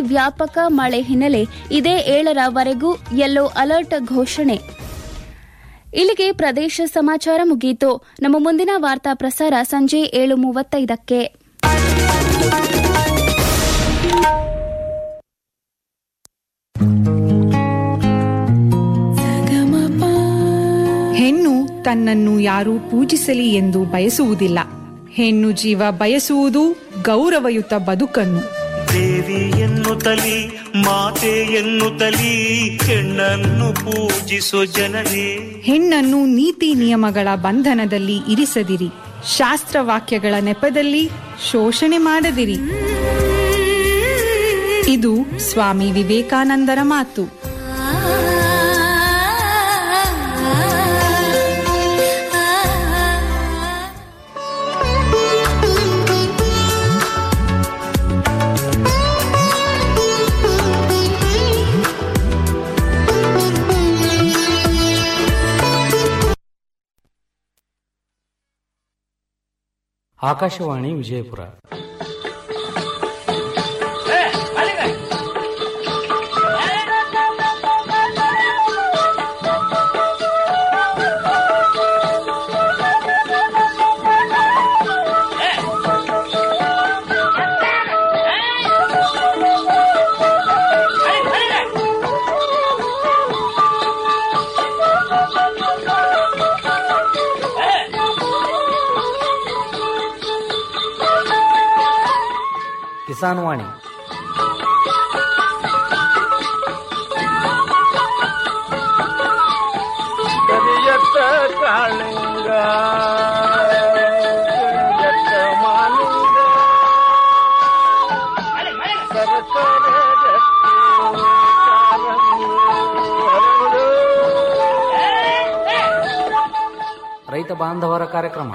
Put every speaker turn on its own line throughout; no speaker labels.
ವ್ಯಾಪಕ ಮಳೆ ಹಿನ್ನೆಲೆ ಇದೇ ಏಳರವರೆಗೂ ಯೆಲ್ಲೋ ಅಲರ್ಟ್ ಘೋಷಣೆ ಇಲ್ಲಿಗೆ ಪ್ರದೇಶ ಸಮಾಚಾರ ಮುಗಿಯಿತು ನಮ್ಮ ಮುಂದಿನ ವಾರ್ತಾ ಪ್ರಸಾರ ಸಂಜೆ ಏಳು ಮೂವತ್ತೈದಕ್ಕೆ
ಹೆಣ್ಣು ತನ್ನನ್ನು ಯಾರೂ ಪೂಜಿಸಲಿ ಎಂದು ಬಯಸುವುದಿಲ್ಲ ಹೆಣ್ಣು ಜೀವ ಬಯಸುವುದು ಗೌರವಯುತ ಬದುಕನ್ನು
ದೇವಿ ಎನ್ನುತ್ತಲಿ ಮಾತೆ ಎನ್ನುತ್ತಲಿ ಹೆಣ್ಣನ್ನು ಪೂಜಿಸೋ ಜನರೇ
ಹೆಣ್ಣನ್ನು ನೀತಿ ನಿಯಮಗಳ ಬಂಧನದಲ್ಲಿ ಇರಿಸದಿರಿ ಶಾಸ್ತ್ರವಾಕ್ಯಗಳ ನೆಪದಲ್ಲಿ ಶೋಷಣೆ ಮಾಡದಿರಿ ಇದು ಸ್ವಾಮಿ ವಿವೇಕಾನಂದರ ಮಾತು
ಆಕಾಶವಾಣಿ ವಿಜಯಪುರ ಕಿಸಾನ್ ವಾಣಿ
ಕರಿಯತ್ತ ಕಾಳಿಂಗ ಕರಿಯತ್ತ ಮಾಲಿಂಗ ಸರಸರ ರಕ್ತಿ ಕಾಲಂಗು ಹರಡು.
ರೈತ ಬಾಂಧವರ ಕಾರ್ಯಕ್ರಮ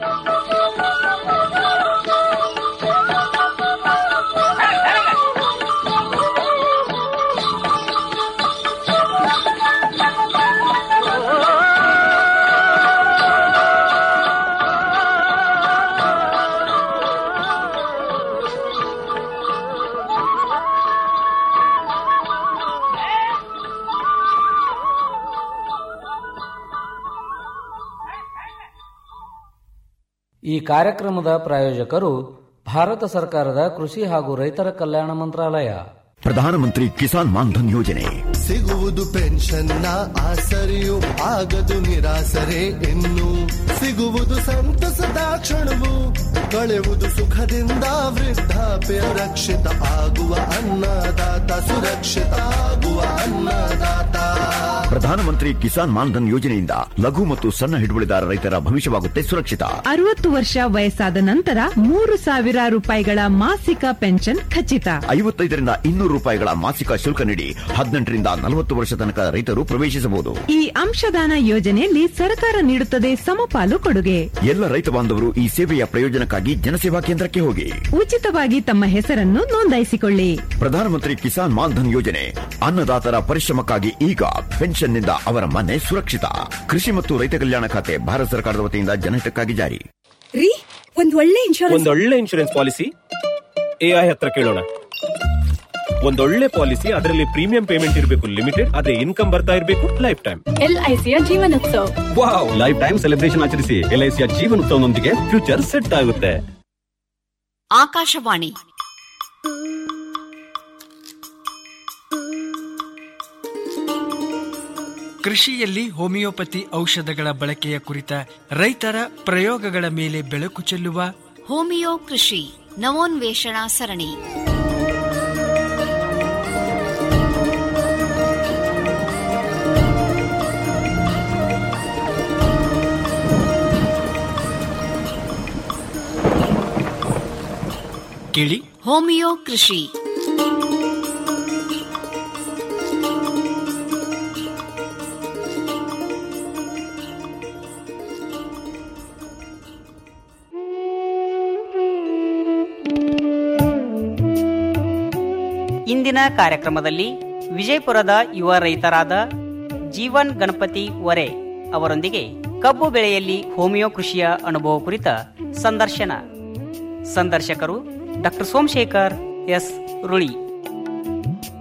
ಈ ಕಾರ್ಯಕ್ರಮದ ಪ್ರಾಯೋಜಕರು ಭಾರತ ಸರ್ಕಾರದ ಕೃಷಿ ಹಾಗೂ ರೈತರ ಕಲ್ಯಾಣ ಮಂತ್ರಾಲಯ
ಪ್ರಧಾನಮಂತ್ರಿ ಕಿಸಾನ್ ಮಾನ್ಧನ್ ಯೋಜನೆ
ಸಿಗುವುದು ಪೆನ್ಷನ್ನ ಆಸರೆಯು ಆಗದು ನಿರಾಸರೆ ಇನ್ನು ಸಿಗುವುದು ಸಂತಸದ ಕ್ಷಣವು ಕಳೆವುದು ಸುಖದಿಂದ ವೃದ್ಧಾಪ್ಯ ರಕ್ಷಿತ ಆಗುವ ಅನ್ನದಾತ ಸುರಕ್ಷಿತ ಆಗುವ ಅನ್ನದಾತ
ಪ್ರಧಾನಮಂತ್ರಿ ಕಿಸಾನ್ ಮಾನ್ಧನ್ ಯೋಜನೆಯಿಂದ ಲಘು ಮತ್ತು ಸಣ್ಣ ಹಿಡುವಳಿದಾರ ರೈತರ ಭವಿಷ್ಯವಾಗುತ್ತೆ ಸುರಕ್ಷಿತ
ಅರವತ್ತು ವರ್ಷ ವಯಸ್ಸಾದ ನಂತರ ಮೂರು ಸಾವಿರ ರೂಪಾಯಿಗಳ ಮಾಸಿಕ ಪೆನ್ಷನ್ ಖಚಿತ
ಐವತ್ತೈದರಿಂದ ಇನ್ನೂರು ರೂಪಾಯಿಗಳ ಮಾಸಿಕ ಶುಲ್ಕ ನೀಡಿ ಹದಿನೆಂಟರಿಂದ ನಲವತ್ತು ವರ್ಷ ತನಕ ರೈತರು ಪ್ರವೇಶಿಸಬಹುದು
ಈ ಅಂಶದಾನ ಯೋಜನೆಯಲ್ಲಿ ಸರ್ಕಾರ ನೀಡುತ್ತದೆ ಸಮಪಾಲು ಕೊಡುಗೆ
ಎಲ್ಲ ರೈತ ಬಾಂಧವರು ಈ ಸೇವೆಯ ಪ್ರಯೋಜನಕ್ಕಾಗಿ ಜನಸೇವಾ ಕೇಂದ್ರಕ್ಕೆ ಹೋಗಿ
ಉಚಿತವಾಗಿ ತಮ್ಮ ಹೆಸರನ್ನು ನೋಂದಾಯಿಸಿಕೊಳ್ಳಿ
ಪ್ರಧಾನಮಂತ್ರಿ ಕಿಸಾನ್ ಮಾನ್ಧನ್ ಯೋಜನೆ ಅನ್ನದಾತರ ಪರಿಶ್ರಮಕ್ಕಾಗಿ ಈಗ ಪೆನ್ಷನ್ನಿಂದ ಅವರ ಮನೆ ಸುರಕ್ಷಿತ ಕೃಷಿ ಮತ್ತು ರೈತ ಕಲ್ಯಾಣ ಖಾತೆ ಭಾರತ ಸರ್ಕಾರದ ವತಿಯಿಂದ ಜನಹಿತಕ್ಕಾಗಿ ಜಾರಿ
ರೀ ಒಂದ್ ಒಳ್ಳೆ ಇನ್ಶೂರೆನ್ಸ್
ಒಂದೊಳ್ಳೆ ಇನ್ಶೂರೆನ್ಸ್ ಪಾಲಿಸಿ ಎಐ ಹತ್ರ ಕೇಳೋಣ ಒಂದೊಳ್ಳೆ ಪಾಲಿಸಿ ಅದರಲ್ಲಿ ಪ್ರೀಮಿಯಂ ಪೇಮೆಂಟ್ ಇರಬೇಕು ಲಿಮಿಟೆಡ್ ಅದೇ ಇನ್ಕಮ್ ಬರ್ತಾ ಇರಬೇಕು ಲೈಫ್ ಟೈಮ್
ಎಲ್ಐಸಿಯ Jeevanotsav
wow life time celebration ಆಚರಿಸಿ ಎಲ್ಐಸಿಯ ಜೀವನೋತ್ಸವನೊಂದಿಗೆ ಫ್ಯೂಚರ್ ಸೆಟ್ ಆಗುತ್ತೆ
ಆಕಾಶವಾಣಿ
ಕೃಷಿಯಲ್ಲಿ ಹೋಮಿಯೋಪತಿ ಔಷಧಗಳ ಬಳಕೆಯ ಕುರಿತ ರೈತರ ಪ್ರಯೋಗಗಳ ಮೇಲೆ ಬೆಳಕು ಚೆಲ್ಲುವ
ಹೋಮಿಯೋ ಕೃಷಿ ನವೋನ್ವೇಷಣಾ ಸರಣಿ
ಕೇಳಿ
ಹೋಮಿಯೋ ಕೃಷಿ
ಇಂದಿನ ಕಾರ್ಯಕ್ರಮದಲ್ಲಿ ವಿಜಯಪುರದ ಯುವ ರೈತರಾದ ಜೀವನ್ ಗಣಪತಿ ವರೆ ಅವರೊಂದಿಗೆ ಕಬ್ಬು ಬೆಳೆಯಲ್ಲಿ ಹೋಮಿಯೋ ಕೃಷಿಯ ಅನುಭವ ಕುರಿತ ಸಂದರ್ಶನ ಸಂದರ್ಶಕರು ಡಾಕ್ಟರ್ ಸೋಮಶೇಖರ್ ಎಸ್ ರುಳಿ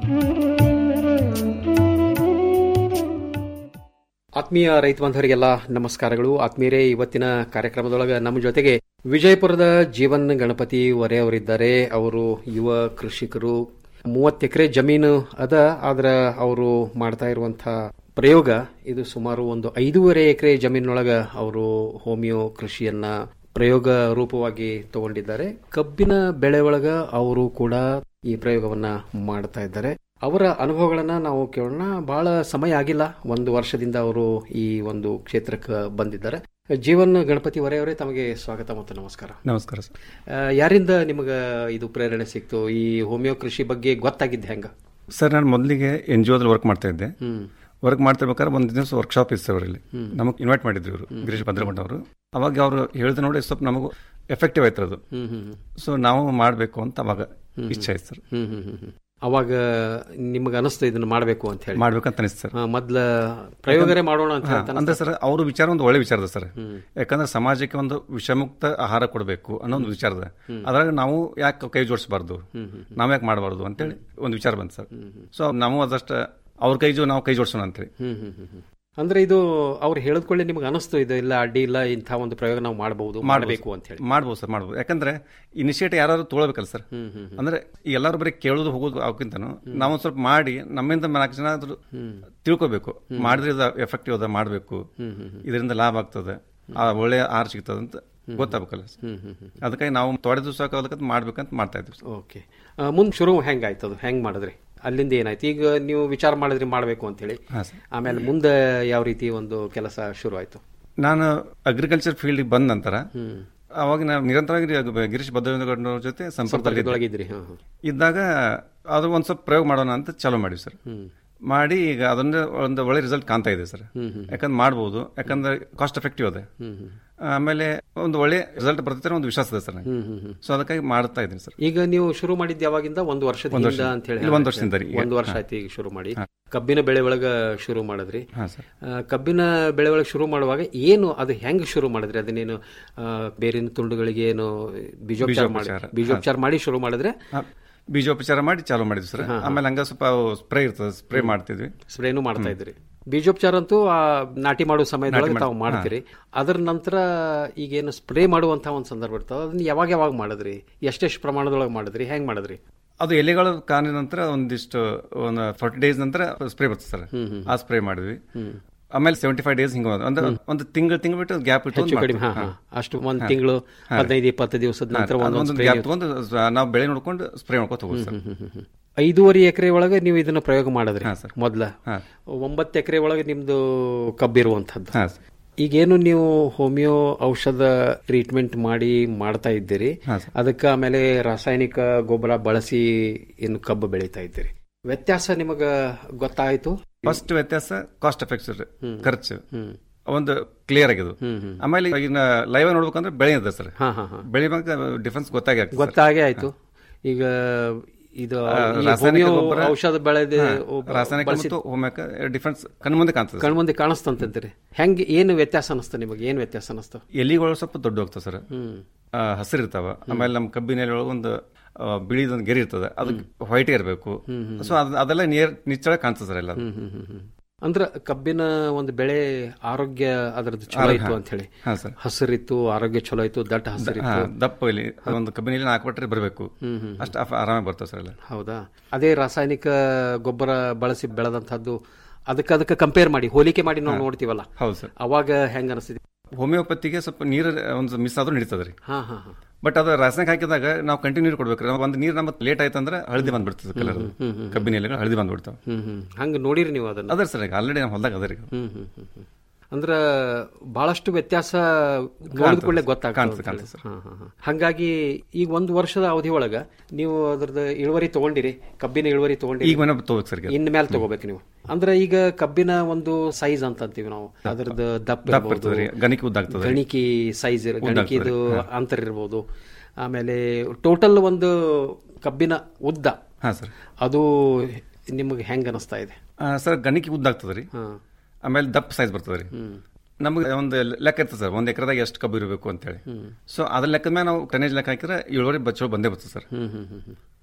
ಆತ್ಮೀಯ ರೈತ ಬಾಂಧವರಿಗೆಲ್ಲ ನಮಸ್ಕಾರಗಳು ಆತ್ಮೀಯರೇ ಇವತ್ತಿನ ಕಾರ್ಯಕ್ರಮದೊಳಗೆ ನಮ್ಮ ಜೊತೆಗೆ ವಿಜಯಪುರದ ಜೀವನ್ ಗಣಪತಿ ವರೆ ಅವರಿದ್ದಾರೆ ಅವರು ಯುವ ಕೃಷಿಕರು ಮೂವತ್ತು ಎಕರೆ ಜಮೀನು ಅದ ಆದ್ರ ಅವರು ಮಾಡ್ತಾ ಇರುವಂತಹ ಪ್ರಯೋಗ ಇದು ಸುಮಾರು ಒಂದು ಐದೂವರೆ ಎಕರೆ ಜಮೀನೊಳಗ ಅವರು ಹೋಮಿಯೋ ಕೃಷಿಯನ್ನ ಪ್ರಯೋಗ ರೂಪವಾಗಿ ತಗೊಂಡಿದ್ದಾರೆ ಕಬ್ಬಿನ ಬೆಳೆ ಒಳಗ ಅವರು ಕೂಡ ಈ ಪ್ರಯೋಗವನ್ನ ಮಾಡ್ತಾ ಇದ್ದಾರೆ ಅವರ ಅನುಭವಗಳನ್ನ ನಾವು ಕೇಳೋಣ ಬಹಳ ಸಮಯ ಆಗಿಲ್ಲ ಒಂದು ವರ್ಷದಿಂದ ಅವರು ಈ ಒಂದು ಕ್ಷೇತ್ರಕ್ಕೆ ಬಂದಿದ್ದಾರೆ ಜೀವನ್ ಗಣಪತಿ ವರೆಯವರೇ ತಮಗೆ ಸ್ವಾಗತ ಮತ್ತು ನಮಸ್ಕಾರ
ನಮಸ್ಕಾರ ಸರ್
ಆ, ಯಾರಿಂದ ನಿಮಗೆ ಇದು ಪ್ರೇರಣೆ ಸಿಕ್ತು ಈ ಹೋಮಿಯೋ ಕೃಷಿ ಬಗ್ಗೆ ಗೊತ್ತಾಗಿದ್ದು ಹೆಂಗ
ಸರ್ ನಾನು ಮೊದಲಿಗೆ ಎನ್ ಜಿ ಓದಲ್ಲಿ ವರ್ಕ್ ಮಾಡ್ತಾ ಇದ್ದೆ
ಹ್ಮ್.
ವರ್ಕ್ ಮಾಡ್ತಿರ್ಬೇಕಾದ್ರೆ ಒಂದು ದಿವಸ ವರ್ಕ್ಶಾಪ್ ಇತ್ತು ಅವರಲ್ಲಿ
ಹ್ಮ್.
ನಮಗೆ ಇನ್ವೈಟ್ ಮಾಡಿದ್ರು ಇವರು ಗಿರೀಶ್ ಭದ್ರಮಠ ಅವರು ಅವಾಗ ಅವರು ಹೇಳಿದ ನೋಡಿ ಸ್ವಲ್ಪ ನಮಗೂ ಎಫೆಕ್ಟಿವ್ ಆಯ್ತು ಅದು
ಹ್ಮ್, ಹ್ಮ್, ಹ್ಮ್.
ಸೊ ನಾವು ಮಾಡಬೇಕು ಅಂತ ಅವಾಗ
ಹ್ಮ್,
ಇಚ್ಛೆ ಆಯ್ತು ಸರ್
ಹ್ಮ್ ಹ್ಮ್ ಹ್ಮ್ ಹ್ಮ್. ಅವಾಗ ನಿಮಗೆ ಅನಿಸ್ತು ಇದನ್ನ ಮಾಡಬೇಕು ಅಂತ ಹೇಳಿ
ಮಾಡ್ಬೇಕಂತ ಅನಿಸ್ತು ಸರ್
ಹಾ, ಮೊದ್ಲ ಪ್ರಯೋಗರೇ ಮಾಡೋಣ ಅಂತ
ಹಾ,
ಅಂತ
ಅಂದ್ರೆ
ಅನಿಸ್ತಾ?
ಸರ್ ಅವ್ರ ವಿಚಾರ ಒಂದು ಒಳ್ಳೆ ವಿಚಾರದ ಸರ್
ಹ್ಮ್.
ಯಾಕಂದ್ರೆ ಸಮಾಜಕ್ಕೆ ಒಂದು ವಿಷಮುಕ್ತ ಆಹಾರ ಕೊಡಬೇಕು ಅನ್ನೋ ಒಂದು ವಿಚಾರದ
ಹ್ಮ್.
ಅದ್ರಾಗ ನಾವು ಯಾಕೆ ಕೈ ಜೋಡಿಸಬಾರ್ದು
ಹ್ಮ್, ಹ್ಮ್,
ನಾವ್ ಯಾಕೆ ಮಾಡಬಾರ್ದು ಅಂತೇಳಿ ಒಂದು ವಿಚಾರ ಬಂತು ಸರ್ ಸೊ ನಾವು ಅದಷ್ಟ ಅವ್ರ ಕೈ ಜೋ ನಾವು ಕೈ ಜೋಡಿಸೋಣ ಅಂತೇಳಿ
ಹ್ಮ್ ಹ್ಮ್ ಹ್ಮ್ ಹ್ಮ್. ಅಂದ್ರೆ ಇದು ಅವ್ರು ಹೇಳಿದ್ಕೊಳ್ಳಿ ನಿಮ್ಗೆ ಅನಿಸ್ತು ಇದು ಇಲ್ಲ ಅಡ್ಡಿ ಇಲ್ಲ ಇಂಥ ಒಂದು ಪ್ರಯೋಗ ನಾವು ಮಾಡಬಹುದು ಮಾಡಬೇಕು ಅಂತ ಹೇಳಿ
ಮಾಡ್ಬೋದು ಸರ್ ಮಾಡ್ಬೋದು ಯಾಕಂದ್ರೆ ಇನಿಷಿಯೇಟಿವ್ ಯಾರು ತೊಗೊಳ್ಬೇಕಲ್ಲ ಸರ್
ಹ್ಮ್, ಹ್ಮ್, ಹ್ಮ್.
ಅಂದ್ರೆ ಈ ಎಲ್ಲರೂ ಬರೀ ಕೇಳೋದು ಹೋಗೋದು ಅವಕ್ಕಿಂತನೂ ನಾವು ಒಂದ್ ಸ್ವಲ್ಪ ಮಾಡಿ ನಮ್ಮಿಂದ ನಾಲ್ಕು ಜನ ಆದ್ರೂ
ಹ್ಮ್.
ತಿಳ್ಕೊಬೇಕು
ಹ್ಮ್.
ಮಾಡಿದ್ರೆ ಇದು ಎಫೆಕ್ಟಿವ್ ಅದ ಮಾಡಬೇಕು
ಹ್ಮ್, ಹ್ಮ್, ಹ್ಮ್.
ಇದರಿಂದ ಲಾಭ ಆಗ್ತದೆ ಆ ಒಳ್ಳೆ ಆಹಾರ ಸಿಗ್ತದೆ ಅಂತ ಗೊತ್ತಾಗಬೇಕಲ್ಲ
ಹ್ಮ್, ಹ್ಮ್, ಹ್ಮ್.
ಅದಕ್ಕಾಗಿ ನಾವು ತೊಡೆ ದಿವಸ ಮಾಡ್ಬೇಕಂತ ಮಾಡ್ತಾ ಇದ್ವಿ
ಓಕೆ ಮುಂದೆ ಶುರು ಹೆಂಗಾಯ್ತು ಅದು ಹೆಂಗ್ ಮಾಡಿದ್ರಿ ಅಲ್ಲಿಂದ ಏನಾಯ್ತು ಈಗ ನೀವು ವಿಚಾರ ಮಾಡಿದ್ರಿ ಮಾಡಬೇಕು ಅಂತ ಹೇಳಿ
ಹಾ, ಸರ್.
ಆಮೇಲೆ ಮುಂದೆ ಯಾವ ರೀತಿ ಒಂದು ಕೆಲಸ ಶುರು ಆಯ್ತು
ನಾನು ಅಗ್ರಿಕಲ್ಚರ್ ಫೀಲ್ಡ್ ಬಂದ ನಂತರ
ಹ್ಮ್.
ಅವಾಗ ನಾವು ನಿರಂತರವಾಗಿ ಗ- ಗಿರೀಶ್ ಭದ್ರಗೌಡನವ್ರ ಜೊತೆ ಸಂಪರ್ಕದಲ್ಲಿ
ಸಂಪರ್ಕದೊಳಗಿದ್ರಿ, ಹಾ, ಹಾ.
ಇದ್ದಾಗ ಅದು ಒಂದ್ ಸ್ವಲ್ಪ ಪ್ರಯೋಗ ಮಾಡೋಣ ಅಂತ ಚಾಲೂ ಮಾಡಿವಿ ಸರ್
ಹ್ಮ್.
ಮಾಡಿ ಈಗ ಅದನ್ನ ಒಂದು ಒಳ್ಳೆ ರಿಸಲ್ಟ್ ಕಾಣ್ತಾ ಇದೆ ಸರ್
ಹ್ಮ್, ಹ್ಮ್.
ಯಾಕಂದ್ರೆ ಮಾಡ್ಬೋದು ಯಾಕಂದ್ರೆ ಕಾಸ್ಟ್ ಎಫೆಕ್ಟಿವ್ ಅದೇ
ಹ್ಮ್, ಹ್ಮ್.
ಆಮೇಲೆ ಒಂದು ಒಳ್ಳೆ ರಿಸಲ್ಟ್ ಬರ್ತೈತೆ ಅನ್ನೋ ಒಂದು ವಿಶ್ವಾಸ ಇದೆ ಸರ್ ನನಗೆ.
ಹ್ಮ್, ಹ್ಮ್, ಹ್ಮ್.
ಸೊ ಅದಕ್ಕಾಗಿ ಮಾಡ್ತಾ ಇದ್ದೀನಿ ಸರ್
ಈಗ ನೀವು ಶುರು ಮಾಡಿದ್ದು ಯಾವಾಗಿಂದ ಒಂದು ವರ್ಷದ
ಒಂದು
ಹಿಂದ
ವರ್ಷ.
ಅಂತ ಹೇಳಿ
ಇಲ್ಲ, ಒಂದು ವರ್ಷದಿಂದ ರೀ.
ಒಂದು ವರ್ಷ
ಹಾ.
ಆಯ್ತು ಈಗ ಶುರು ಮಾಡಿ ಕಬ್ಬಿನ ಬೆಳೆ ಒಳಗ ಶುರು ಮಾಡಿದ್ರಿ
ಹಾ, ಸರ್.
ಆ, ಕಬ್ಬಿನ ಬೆಳೆ ಒಳಗೆ ಶುರು ಮಾಡುವಾಗ ಏನು ಅದು ಹೆಂಗ್ ಶುರು ಮಾಡಿದ್ರಿ ಅದನ್ನೇನು ಆ, ಬೇರಿನ ತುಂಡುಗಳಿಗೆ ಏನು ಬೀಜೋಪಚಾರ ಮಾಡಿ
ಬೀಜೋಪಚಾರ.
ಬೀಜೋಪಚಾರ ಮಾಡಿ ಶುರು ಮಾಡಿದ್ರೆ
ಹಾ, ಬೀಜೋಪಚಾರ ಮಾಡಿ ಚಾಲೂ ಮಾಡಿದ್ವಿ ಸರ್ ಆಮೇಲೆ ಹಂಗ ಸ್ವಲ್ಪ ಸ್ಪ್ರೇ ಇರ್ತದೆ ಸ್ಪ್ರೇ ಮಾಡ್ತಿದ್ವಿ
ಸ್ಪ್ರೇನು ಮಾಡ್ತಾ ಇದ್ರಿ ಬೀಜೋಪಚಾರ ಅಂತೂ ಆ ನಾಟಿ ಮಾಡೋ ಸಮಯದೊಳಗೆ
ನಾಟಿ
ತಾವು
ಮಾಡಿ-
ಮಾಡ್ತೀರಿ ಅದರ ನಂತರ ಈಗೇನು ಸ್ಪ್ರೇ ಮಾಡುವಂತ ಒಂದು ಸಂದರ್ಭ ಇರ್ತದೆ ಅದನ್ನ ಯಾವಾಗ ಯಾವಾಗ ಮಾಡಿದ್ರಿ ಎಷ್ಟೆಷ್ಟು ಪ್ರಮಾಣದೊಳಗೆ ಮಾಡಿದ್ರಿ ಹೆಂಗ್ ಮಾಡಿದ್ರಿ
ಅದು ಎಲೆಗಳು ಕಾನಿದ ನಂತರ ಒಂದಿಷ್ಟು ಒಂದು ಫಾರ್ಟಿ ಡೇಸ್ ನಂತರ ಸ್ಪ್ರೇ ಬರ್ತದೆ ಸರ್ ಆ ಸ್ಪ್ರೇ ಮಾಡಿದ್ವಿ ಆಮೇಲೆ ಸೆವೆಂಟಿ ಫೈವ್ ಡೇಸ್ ಹಿಂಗ ಅಂದ್ರೆ ಒಂದು ತಿಂಗಳು ತಿಂಗಳು ಬಿಟ್ಟು ಗ್ಯಾಪ್ ಇಟ್ಟು
ಹೆಚ್ಚು ಕಡಿಮೆ, ಹಾ, ಹಾ. ಅಷ್ಟು ಒಂದ್ ತಿಂಗಳು, ಹದಿನೈದು, ಇಪ್ಪತ್ತು ದಿವಸದ ನಂತರ ಒಂದೊಂದು
ಒಂದು
spray
ಗ್ಯಾಪ್
ನೀವು-
ತಗೊಂಡು ನಾವು ಬೆಳೆ ನೋಡ್ಕೊಂಡು ಸ್ಪ್ರೇ ಮಾಡ್ಕೊತ ಹೋಗೋದು ಸರ್
ಐದೂವರೆ ಎಕರೆ ಒಳಗೆ ನೀವು ಇದನ್ನ ಪ್ರಯೋಗ ಮಾಡಿದ್ರಿ ಮೊದ್ಲ ಒಂಬತ್ತು ಎಕರೆ ಒಳಗೆ ನಿಮ್ದು ಕಬ್ಬಿರುವಂತದ್ದು ಈಗೇನು ನೀವು ಹೋಮಿಯೋ ಔಷಧ ಟ್ರೀಟ್ಮೆಂಟ್ ಮಾಡಿ ಮಾಡ್ತಾ ಇದ್ದೀರಿ ಅದಕ್ಕೆ ಆಮೇಲೆ ರಾಸಾಯನಿಕ ಗೊಬ್ಬರ ಬಳಸಿ ಏನು ಕಬ್ಬು ಬೆಳೀತಾ ಇದ್ದೀರಿ ವ್ಯತ್ಯಾಸ ನಿಮಗ ಗೊತ್ತಾಯ್ತು
ಫಸ್ಟ್ ವ್ಯತ್ಯಾಸ ಕಾಸ್ಟ್ ಎಫೆಕ್ಟ್ ಖರ್ಚು ಒಂದು ಕ್ಲಿಯರ್ ಆಗಿದ್ದು ಆಮೇಲೆ ಇನ್ನ ಲೈವ್ ನೋಡ್ಬೇಕಂದ್ರೆ ಬೆಳೆ ಇದೆ ಸರ್ ಬೆಳೆ ಡಿಫ್ರೆನ್ಸ್ ಗೊತ್ತಾಗಿ ಆಗ್ತದೆ ಸರ್.
ಗೊತ್ತಾಗೇ ಆಯ್ತು ಈಗ ಇದು
ಆ,
ಈ
ರಾಸಾಯನಿಕ
ಹೋಮಿಯೋ
ಗೊಬ್ಬರ
ಔಷಧ ಬೆಳೆದ
ಹಾ, ರಾಸಾಯನಿಕ ಮತ್ತು ಹೋಮಿಯೋಕ ಡಿಫ್ರೆನ್ಸ್ ಕಣ್ಮುಂದೆ ಕಾಣ್ತದೆ
ಕಣ್ಮುಂದೆ ಕಾಣಿಸ್ತಂತೀರಿ ಹೆಂಗೆ ಏನು ವ್ಯತ್ಯಾಸ ಅನಿಸ್ತ ನಿಮಗೆ ಏನು ವ್ಯತ್ಯಾಸ ಅನಿಸ್ತ
ಎಲಿಗಳು ಸ್ವಲ್ಪ ದೊಡ್ಡ ಹೋಗ್ತದೆ ಸರ್ ಹಸಿರು ಇರ್ತಾವ ಆಮೇಲೆ ನಮ್ಮ ಕಬ್ಬಿನ ಎಲೆ ಒಳಗೆ ಒಂದು ಆ, ಬಿಳಿದೊಂದು ಗೆರಿ ಇರ್ತದೆ ಅದು ವೈಟ್ ಇರಬೇಕು ಸೊ ಅದೆಲ್ಲ ನೀರ್ ನಿಚ್ಚಳ ಕಾಣ್ತದೆ ಸರ್ ಎಲ್ಲ
ಅಂದ್ರ ಕಬ್ಬಿನ ಒಂದು ಬೆಳೆ ಆರೋಗ್ಯ ಅದರದ್ದು ಚಲೋ
ಆರೋಗ್ಯ,
ಇತ್ತು
ಹಾ.
ಅಂತ ಹೇಳಿ
ಹಾ, ಸರ್.
ಹಸಿರಿತ್ತು ಆರೋಗ್ಯ ಚಲೋ ಇತ್ತು ದಟ್ಟ
ಹಾ,
ಹಸಿರಿತ್ತು
ದಪ್ಪ ಇಲ್ಲಿ ಒಂದು ಕಬ್ಬಿನ ಎಲೆ ನಾಲ್ಕು ಬಟ್ಟರೆ ಬರಬೇಕು
ಹ್ಮ್, ಹ್ಮ್.
ಅಷ್ಟು ಆರಾಮಾಗಿ ಬರ್ತದೆ ಸರ್ ಎಲ್ಲ
ಹೌದಾ ಅದೇ ರಾಸಾಯನಿಕ ಗೊಬ್ಬರ ಬಳಸಿ ಬೆಳೆದಂತಹದ್ದು ಅದಕ್ಕೆ ಅದಕ್ಕೆ ಕಂಪೇರ್ ಮಾಡಿ ಹೋಲಿಕೆ ಮಾಡಿ ನಾವು
ಹಾ.
ನೋಡ್ತೀವಲ್ಲ
ಹೌದು ಸರ್
ಅವಾಗ ಹೆಂಗ ಅನಿಸ್ತಿದೆ
ಹೋಮಿಯೋಪತಿಗೆ ಸ್ವಲ್ಪ ನೀರು ಒಂದು ಮಿಸ್ ಆದ್ರೂ ನಡೀತದೆ ರೀ
ಹಾ ಹಾ ಹಾ
ಬಟ್ ಅದು ರಾಸಾಯನಿಕ ಹಾಕಿದಾಗ ನಾವು ಕಂಟಿನ್ಯೂ ನೀರು ಕೊಡ್ಬೇಕು ಒಂದು ನೀರು ನಮಗೆ ಲೇಟ್ ಆಯ್ತಂದ್ರೆ ಹಳದಿ ಬಂದ್ಬಿಡ್ತದೆ ಕಲರ್
ಹ್ಮ್, ಹ್ಮ್, ಹ್ಮ್.
ಕಬ್ಬಿನ ಎಲೆಗಳು ಹಳದಿ ಬಂದ್ಬಿಡ್ತಾವೆ
ಹ್ಮ್ ಹ್ಮ್ ಹಂಗ ನೋಡಿರಿ ನೀವು ಅದನ್ನ
ಅದ್ರ ಸರ್ ಆಲ್ರೆಡಿ ನಮ್ಮ ಹೊಲದಾಗ ಅದ ರೀ
ಹ್ಮ್ ಹ್ಮ್ ಹ್ಮ್ ಹ್ಮ್. ಅಂದ್ರ ಬಹಳಷ್ಟು ವ್ಯತ್ಯಾಸ ನೋಡಿದ ಕೂಡಲೇ ಗೊತ್ತಾಗ್ತದೆ
ಕಾಣ್ತದೆ,
ಅಂತ ಹೇಳಿ.
ಕಾಣ್ತದೆ,
ಹಾ, ಹಾ, ಹಾ. ಹಂಗಾಗಿ ಈಗ ಒಂದು ವರ್ಷದ ಅವಧಿ ಒಳಗ ನೀವು ಅದ್ರದ್ದು ಇಳುವರಿ ತಗೊಂಡಿರಿ ಕಬ್ಬಿನ ಇಳುವರಿ ತಗೊಂಡಿರಿ
ಈಗ ಮನೆ ತಗೋಬೇಕು ಸರ್ ಈಗ.
ಇನ್ ಮೇಲೆ ತಗೋಬೇಕು ನೀವು ಅಂದ್ರೆ ಈಗ ಕಬ್ಬಿನ ಒಂದು ಸೈಜ್ ಅಂತ ಅಂತೀವಿ ನಾವು ಅದ್ರದ್ದು ದಪ್ಪ
ದಪ್ಪ
ಇರ್ಬೋದು.
ಇರ್ತದೆ ರೀ. ಗಣಿಕೆ ಉದ್ದ ಆಗ್ತದೆ ರೀ.
ಗಣಿಕಿ ಸೈಜ್
ಉದ್ದ
ಗಣಿಕಿದು
ಆಗ್ತದೆ, ಹಾ.
ಅಂತರ ಇರ್ಬೋದು ಆಮೇಲೆ ಟೋಟಲ್ ಒಂದು ಕಬ್ಬಿನ ಉದ್ದ
ಹಾ ಸರ್
ಅದು ನಿಮಗೆ ಹೆಂಗ ಅನಿಸ್ತಾ ಇದೆ
ಆ, ಸರ್ ಗಣಿಕೆ ಉದ್ದ ಆಗ್ತದೆ ರೀ ಆಮೇಲೆ ದಪ್ಪ ಸೈಜ್ ಬರ್ತದೆ ರೀ ನಮಗೆ ಒಂದು ಲೆಕ್ಕ ಇರ್ತದೆ ಸರ್ ಒಂದು ಎಕರೆದಾಗ ಎಷ್ಟು ಕಬ್ಬು ಇರಬೇಕು ಅಂತೇಳಿ ಸೊ ಅದ್ರ ಲೆಕ್ಕದ ಮೇಲೆ ನಾವು ಟನೇಜ್ ಲೆಕ್ಕ ಹಾಕಿದ್ರೆ ಇಳುವರಿ ಬಚ್ಚೋ ಬಂದೇ ಬರ್ತದೆ ಸರ್
ಹ್ಮ್ ಹ್ಮ್ ಹ್ಮ್ ಹ್ಮ್.